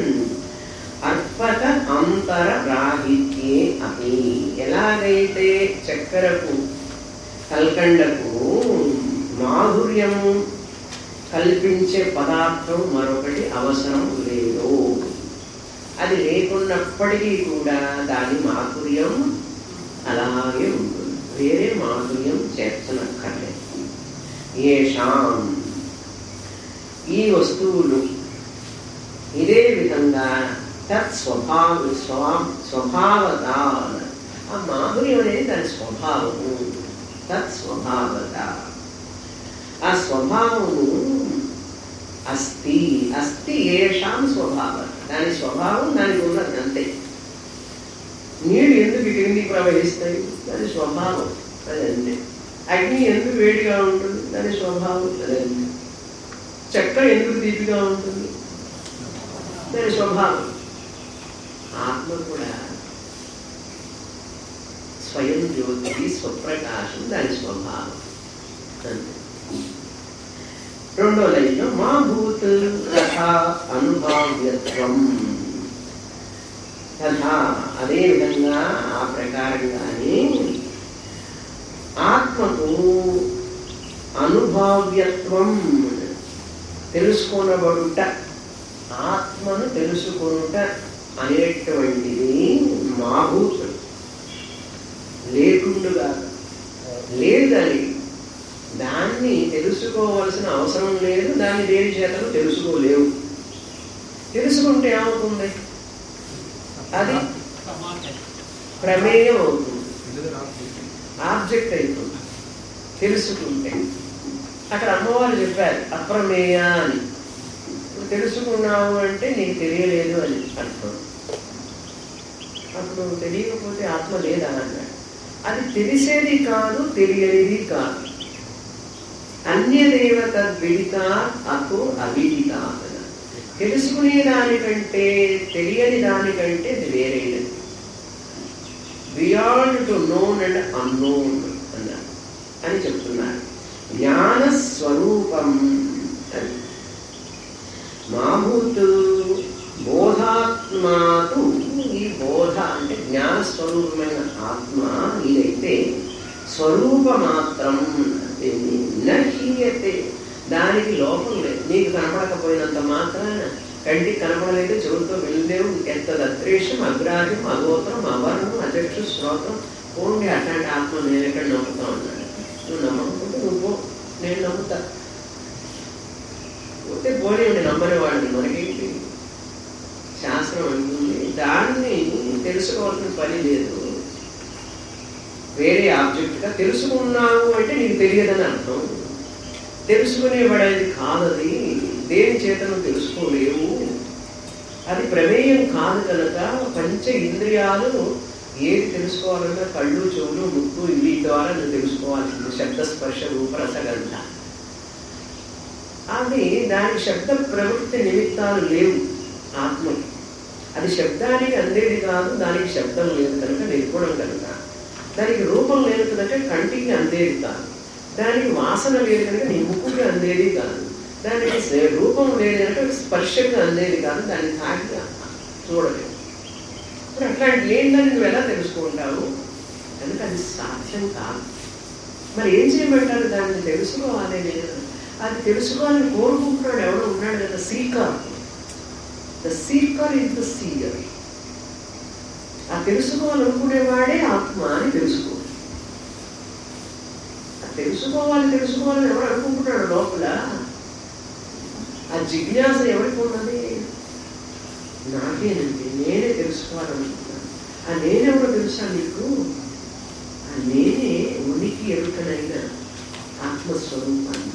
అర్పక అంతర రాహిత్యే అపి ఎలాగైతే చక్కెరకు కల్కండకు మాధుర్యము కల్పించే పదార్థం మరొకటి అవసరం లేదు అది లేకున్నప్పటికీ కూడా దాని మాధుర్యం అలాగే ఉంటుంది వేరే మాధుర్యం చేర్చనక్కర్లేదు ఏషాం ఈ వస్తువులు ఇదే విధంగా తత్ స్వభావ స్వా స్వభావత ఆ మాధుర్యం అనేది దాని స్వభావము తత్ స్వభావత ఆ స్వభావము అస్థి అస్థి ఏషాం స్వభావం దాని స్వభావం దానికి ఉన్నది అంతే నీళ్ళు ఎందుకు కిందికి ప్రవహిస్తాయి దాని స్వభావం అది అంతే అగ్ని ఎందుకు వేడిగా ఉంటుంది దాని స్వభావం అది అంతే చక్కెర ఎందుకు తీపిగా ఉంటుంది దాని స్వభావం ఆత్మ కూడా స్వయం జ్యోతి స్వప్రకాశం దాని స్వభావం అంతే రెండో లైన్లో మా భూత్ తథా అనుభావ్యత్వం తథా అదే విధంగా ఆ ప్రకారంగానే ఆత్మకు అనుభావ్యత్వం తెలుసుకొనబడుట ఆత్మను తెలుసుకొనుట అనేటువంటిది మాభూతుడు లేకుండుగా లేదని దాన్ని తెలుసుకోవలసిన అవసరం లేదు దాన్ని దేని చేతను తెలుసుకోలేవు తెలుసుకుంటే ఏమవుతుంది అది ప్రమేయం అవుతుంది ఆబ్జెక్ట్ అయిపోతుంది తెలుసుకుంటే అక్కడ అమ్మవారు చెప్పారు అప్రమేయ అని ఇప్పుడు తెలుసుకున్నావు అంటే నీకు తెలియలేదు అని అర్థం అప్పుడు తెలియకపోతే ఆత్మ లేదా అన్నాడు అది తెలిసేది కాదు తెలియనిది కాదు అన్యదేవ తద్విడిత అతో అవిదిత అన్నారు తెలుసుకునే దానికంటే తెలియని దానికంటే అది వేరైనది beyond to known and unknown అన్నారు అని చెప్తున్నారు జ్ఞాన స్వరూపం అని మాభూత్ బోధాత్మాతు ఈ బోధ అంటే జ్ఞాన స్వరూపమైన ఆత్మ ఇదైతే స్వరూప మాత్రం దీన్ని నహీయతే దానికి లోపం లేదు నీకు కనపడకపోయినంత మాత్రాన కంటికి కనపడలేదు చెవులతో వెళ్ళలేవు ఎంత దద్రేషం అగ్రాహ్యం అగోత్రం అవర్ణం అధ్యక్షు శ్రోత్రం పోండి అట్లాంటి ఆత్మ నేను ఎక్కడ నమ్ముతా ఉన్నాడు నువ్వు నమ్మకపోతే నువ్వు పో. నేను నమ్ముతా పోతే పోనీ నమ్మని వాడిని మనకేంటి శాస్త్రం అంటుంది దాన్ని తెలుసుకోవాల్సిన పని లేదు వేరే ఆబ్జెక్ట్గా తెలుసుకున్నావు అంటే నీకు తెలియదని అర్థం తెలుసుకునేవాడేది కాదది దేని చేతను తెలుసుకోలేవు అది ప్రమేయం కాదు కనుక పంచ ఇంద్రియాలు ఏది తెలుసుకోవాలన్నా కళ్ళు చెవులు ముక్కు ఇవి ద్వారా నువ్వు తెలుసుకోవాల్సింది శబ్దస్పర్శ రూపరసగంధ అది దాని శబ్ద ప్రవృత్తి నిమిత్తాలు లేవు ఆత్మకి అది శబ్దానికి అందేది కాదు దానికి శబ్దం లేదు కనుక నిర్గుణం కనుక దానికి రూపం లేదు కనుక కంటికి అందేది కాదు దానికి వాసన లేదు కనుక నీ ముక్కుకి అందేది కాదు దానికి స- రూపం లేదు కనుక స్పర్శకు అందేది కాదు దాన్ని తాకి చూడలేదు ఇప్పుడు అట్లాంటి ఏంటని నువ్వు ఎలా తెలుసుకుంటావు కనుక అది సాధ్యం కాదు మరి ఏం చేయమంటారు దాన్ని తెలుసుకోవాలి నేను అది తెలుసుకోవాలని కోరుకుంటున్నాడు ఎవడో ఉన్నాడు కదా seeker the seeker is the seer ఆ తెలుసుకోవాలనుకునేవాడే ఆత్మ అని తెలుసుకో ఆ తెలుసుకోవాలి తెలుసుకోవాలని ఎవరు అనుకుంటున్నాడు లోపల ఆ జిజ్ఞాస ఎవరికి ఉన్నది నాకేనండి నేనే తెలుసుకోవాలనుకుంటున్నాను ఆ నేనెవరో తెలుసా నీకు ఆ నేనే ఉనికి ఎరుకనైన ఆత్మస్వరూపాన్ని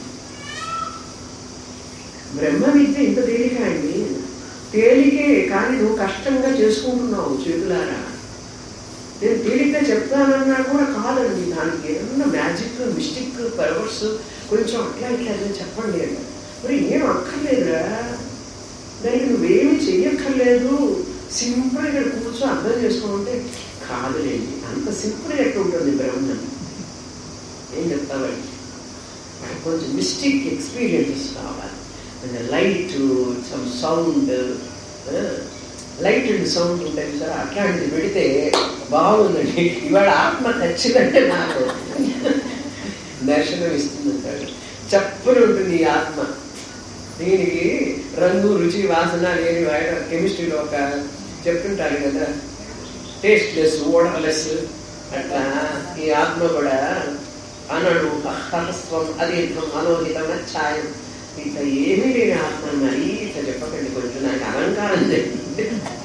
బ్రహ్మ విద్య ఇంత తేలిక అండి తేలికే కానీ నువ్వు కష్టంగా చేసుకుంటున్నావు చేతులారా నేను తేలిగ్గా చెప్తానన్నా కూడా కాదండి దానికి ఏమన్నా మ్యాజిక్ మిస్టిక్ పవర్స్ కొంచెం అట్లా ఇట్లా ఏదో చెప్పండి అంటే మరి ఏం అక్కర్లేదురా దానికి నువ్వేమి చెయ్యక్కర్లేదు సింపుల్ ఇక్కడ కూర్చో అర్థం చేసుకోమంటే కాదులేండి అంత సింపుల్ ఎట్లా ఉంటుంది బ్రహ్మ ఏం చెప్తావండి మనకు కొంచెం మిస్టిక్ ఎక్స్పీరియన్సెస్ కావాలి light some sound light and sound ఉంటాయి సార్ అట్లాంటిది పెడితే బాగుందండి ఇవాళ ఆత్మ ఖచ్చితంగా నాకు దర్శనం ఇస్తుందంటాడు చప్పున ఉంటుంది ఈ ఆత్మ దీనికి రంగు రుచి వాసన లేని వాడ కెమిస్ట్రీలో ఒక చెప్తుంటారు కదా టేస్ట్లెస్ ఓడర్లెస్ అట్లా ఈ ఆత్మ కూడా అనడు అహస్వం అదీర్ఘం అలోహితం ఛాయం ఇట్లా ఏమీ లేని ఆత్మ మరీ ఇట్లా చెప్పకండి కొంచెం నాకు అలంకారం చెప్పండి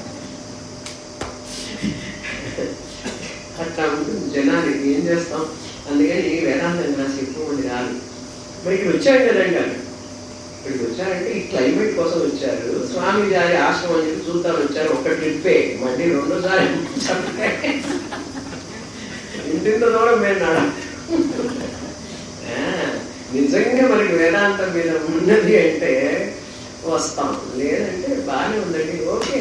అట్లా ఉంటుంది జనానికి ఏం చేస్తాం అందుకని వేదాంతం రాసి ఎక్కువ మంది రాదు మరి ఇక్కడ వచ్చారు కదండి అక్కడ ఇక్కడికి వచ్చారంటే ఈ క్లైమేట్ కోసం వచ్చారు స్వామి గారి ఆశ్రమం అని చెప్పి చూద్దాం వచ్చారు ఒక ట్రిప్పే మళ్ళీ రెండోసారి ఇంటింత దూరం మేము నడ ఆ, నిజంగా మనకి వేదాంతం మీద ఉన్నది అంటే వస్తాం లేదంటే బాగానే ఉందండి ఓకే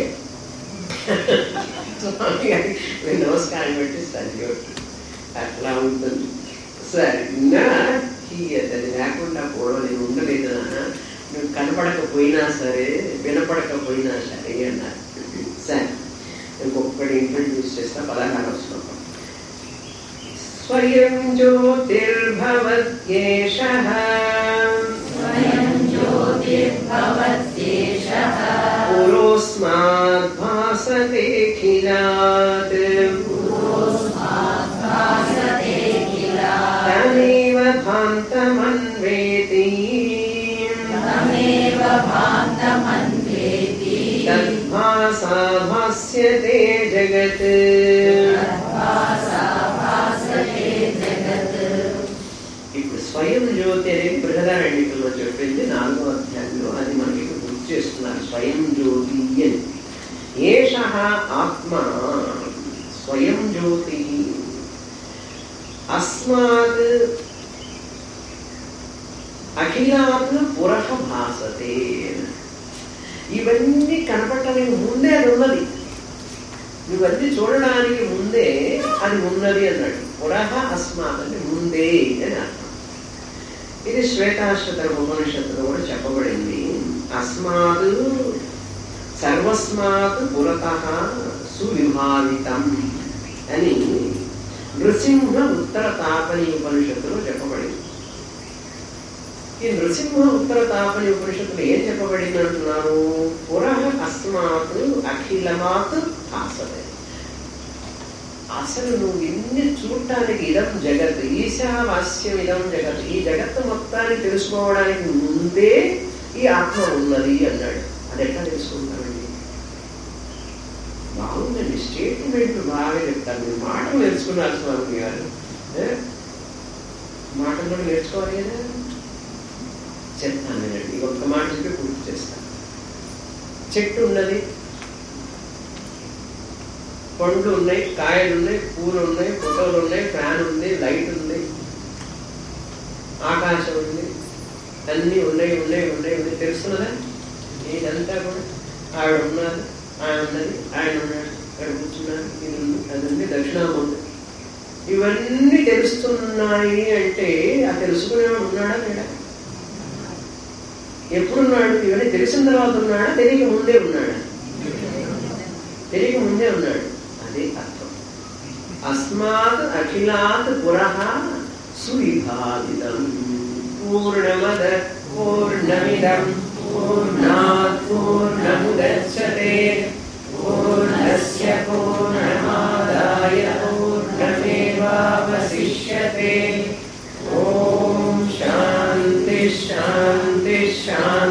స్వామి గారికి మేము నమస్కారం పెట్టి సరి అట్లా ఉంటుంది సరే నా హీయత అది లేకుండా పోవడం నేను ఉండలేదు నాన్న. నువ్వు కనపడకపోయినా సరే వినపడకపోయినా సరే అన్నారు సరే ఇంకొకటి ఇంట్రడ్యూస్ చేస్తా పదహారు శ్లోకం स्वयं ज्योतिर्भवत्येषः स्वयं ज्योतिर्भवत्येषः पुरोऽस्मात् भासतेऽखिलात् भासते किल तमेव भान्तमन्वेति तमेव भान्तमन्वेति तद्भासा भास्यते जगत् भासा भासते जगत् ఇప్పుడు స్వయం జ్యోతి అనేది బృహదారణ్యకంలో చెప్పింది నాలుగో అధ్యాయంలో అది మనకి ఇక్కడ గుర్తు చేస్తున్నారు స్వయం జ్యోతి అని ఏష ఆత్మ స్వయం జ్యోతి అస్మాత్ అఖిలాత్ పురః భాసతే ఇవన్నీ కనపడటానికి ముందే అది ఉన్నది ఇవన్నీ చూడడానికి ముందే అది ఉన్నది అన్నాడు పురః అస్మాత్ అంటే ముందే అని అర్థం ఇది శ్వేతాశ్వతర ఉపనిషత్తులో కూడా చెప్పబడింది అస్మాత్ సర్వస్మాత్ పురత సువిభావితం అని నృసింహ ఉత్తర తాపని ఉపనిషత్తులో చెప్పబడింది ఈ నృసింహ ఉత్తర తాపని ఉపనిషత్తులో ఏం చెప్పబడింది అంటున్నారు పురః అస్మాత్ అఖిలమాత్ ఆసతే అసలు నువ్వు ఇన్ని చూడటానికి ఇదం జగత్ ఈశావాస్యం ఇదం జగత్ ఈ జగత్తు మొత్తాన్ని తెలుసుకోవడానికి ముందే ఈ ఆత్మ ఉన్నది అన్నాడు అది ఎట్లా తెలుసుకుంటామండి బాగుందండి స్టేట్మెంట్ బాగా చెప్తారు మీరు మాటలు నేర్చుకున్నారు స్వామి గారు ఏ? మాటలు కూడా నేర్చుకోవాలి కదా చెప్తాను వినండి ఒక్క మాట చెప్పి పూర్తి చేస్తాను చెట్టు ఉన్నది పండ్లు ఉన్నాయి కాయలు ఉన్నాయి పూలు ఉన్నాయి ఫోటోలు ఉన్నాయి ఫ్యాన్ ఉంది లైట్ ఉంది ఆకాశం ఉంది అన్నీ ఉన్నాయి ఉన్నాయి ఉన్నాయి ఉన్నాయి తెలుస్తున్నదా ఇదంతా కూడా ఆవిడ ఉన్నారు ఆయన ఉన్నది ఆయన ఉన్నాడు అక్కడ కూర్చున్నారు ఇది ఉంది అది ఉంది దక్షిణామం ఉంది ఇవన్నీ తెలుస్తున్నాయి అంటే ఆ తెలుసుకునేవాడు ఉన్నాడా లేడా ఎప్పుడున్నాడు ఇవన్నీ తెలిసిన తర్వాత ఉన్నాడా తెలియక ముందే ఉన్నాడా తెలియక ముందే ఉన్నాడు అదే అర్థం అస్మాత్ అఖిలాత్ పురః సువిభావితం పూర్ణమద పూర్ణమిదం పూర్ణాత్ పూర్ణముదచ్చతే పూర్ణస్య పూర్ణమాదాయ పూర్ణమేవావశిష్యతే ఓం శాంతి శాంతి శాంతి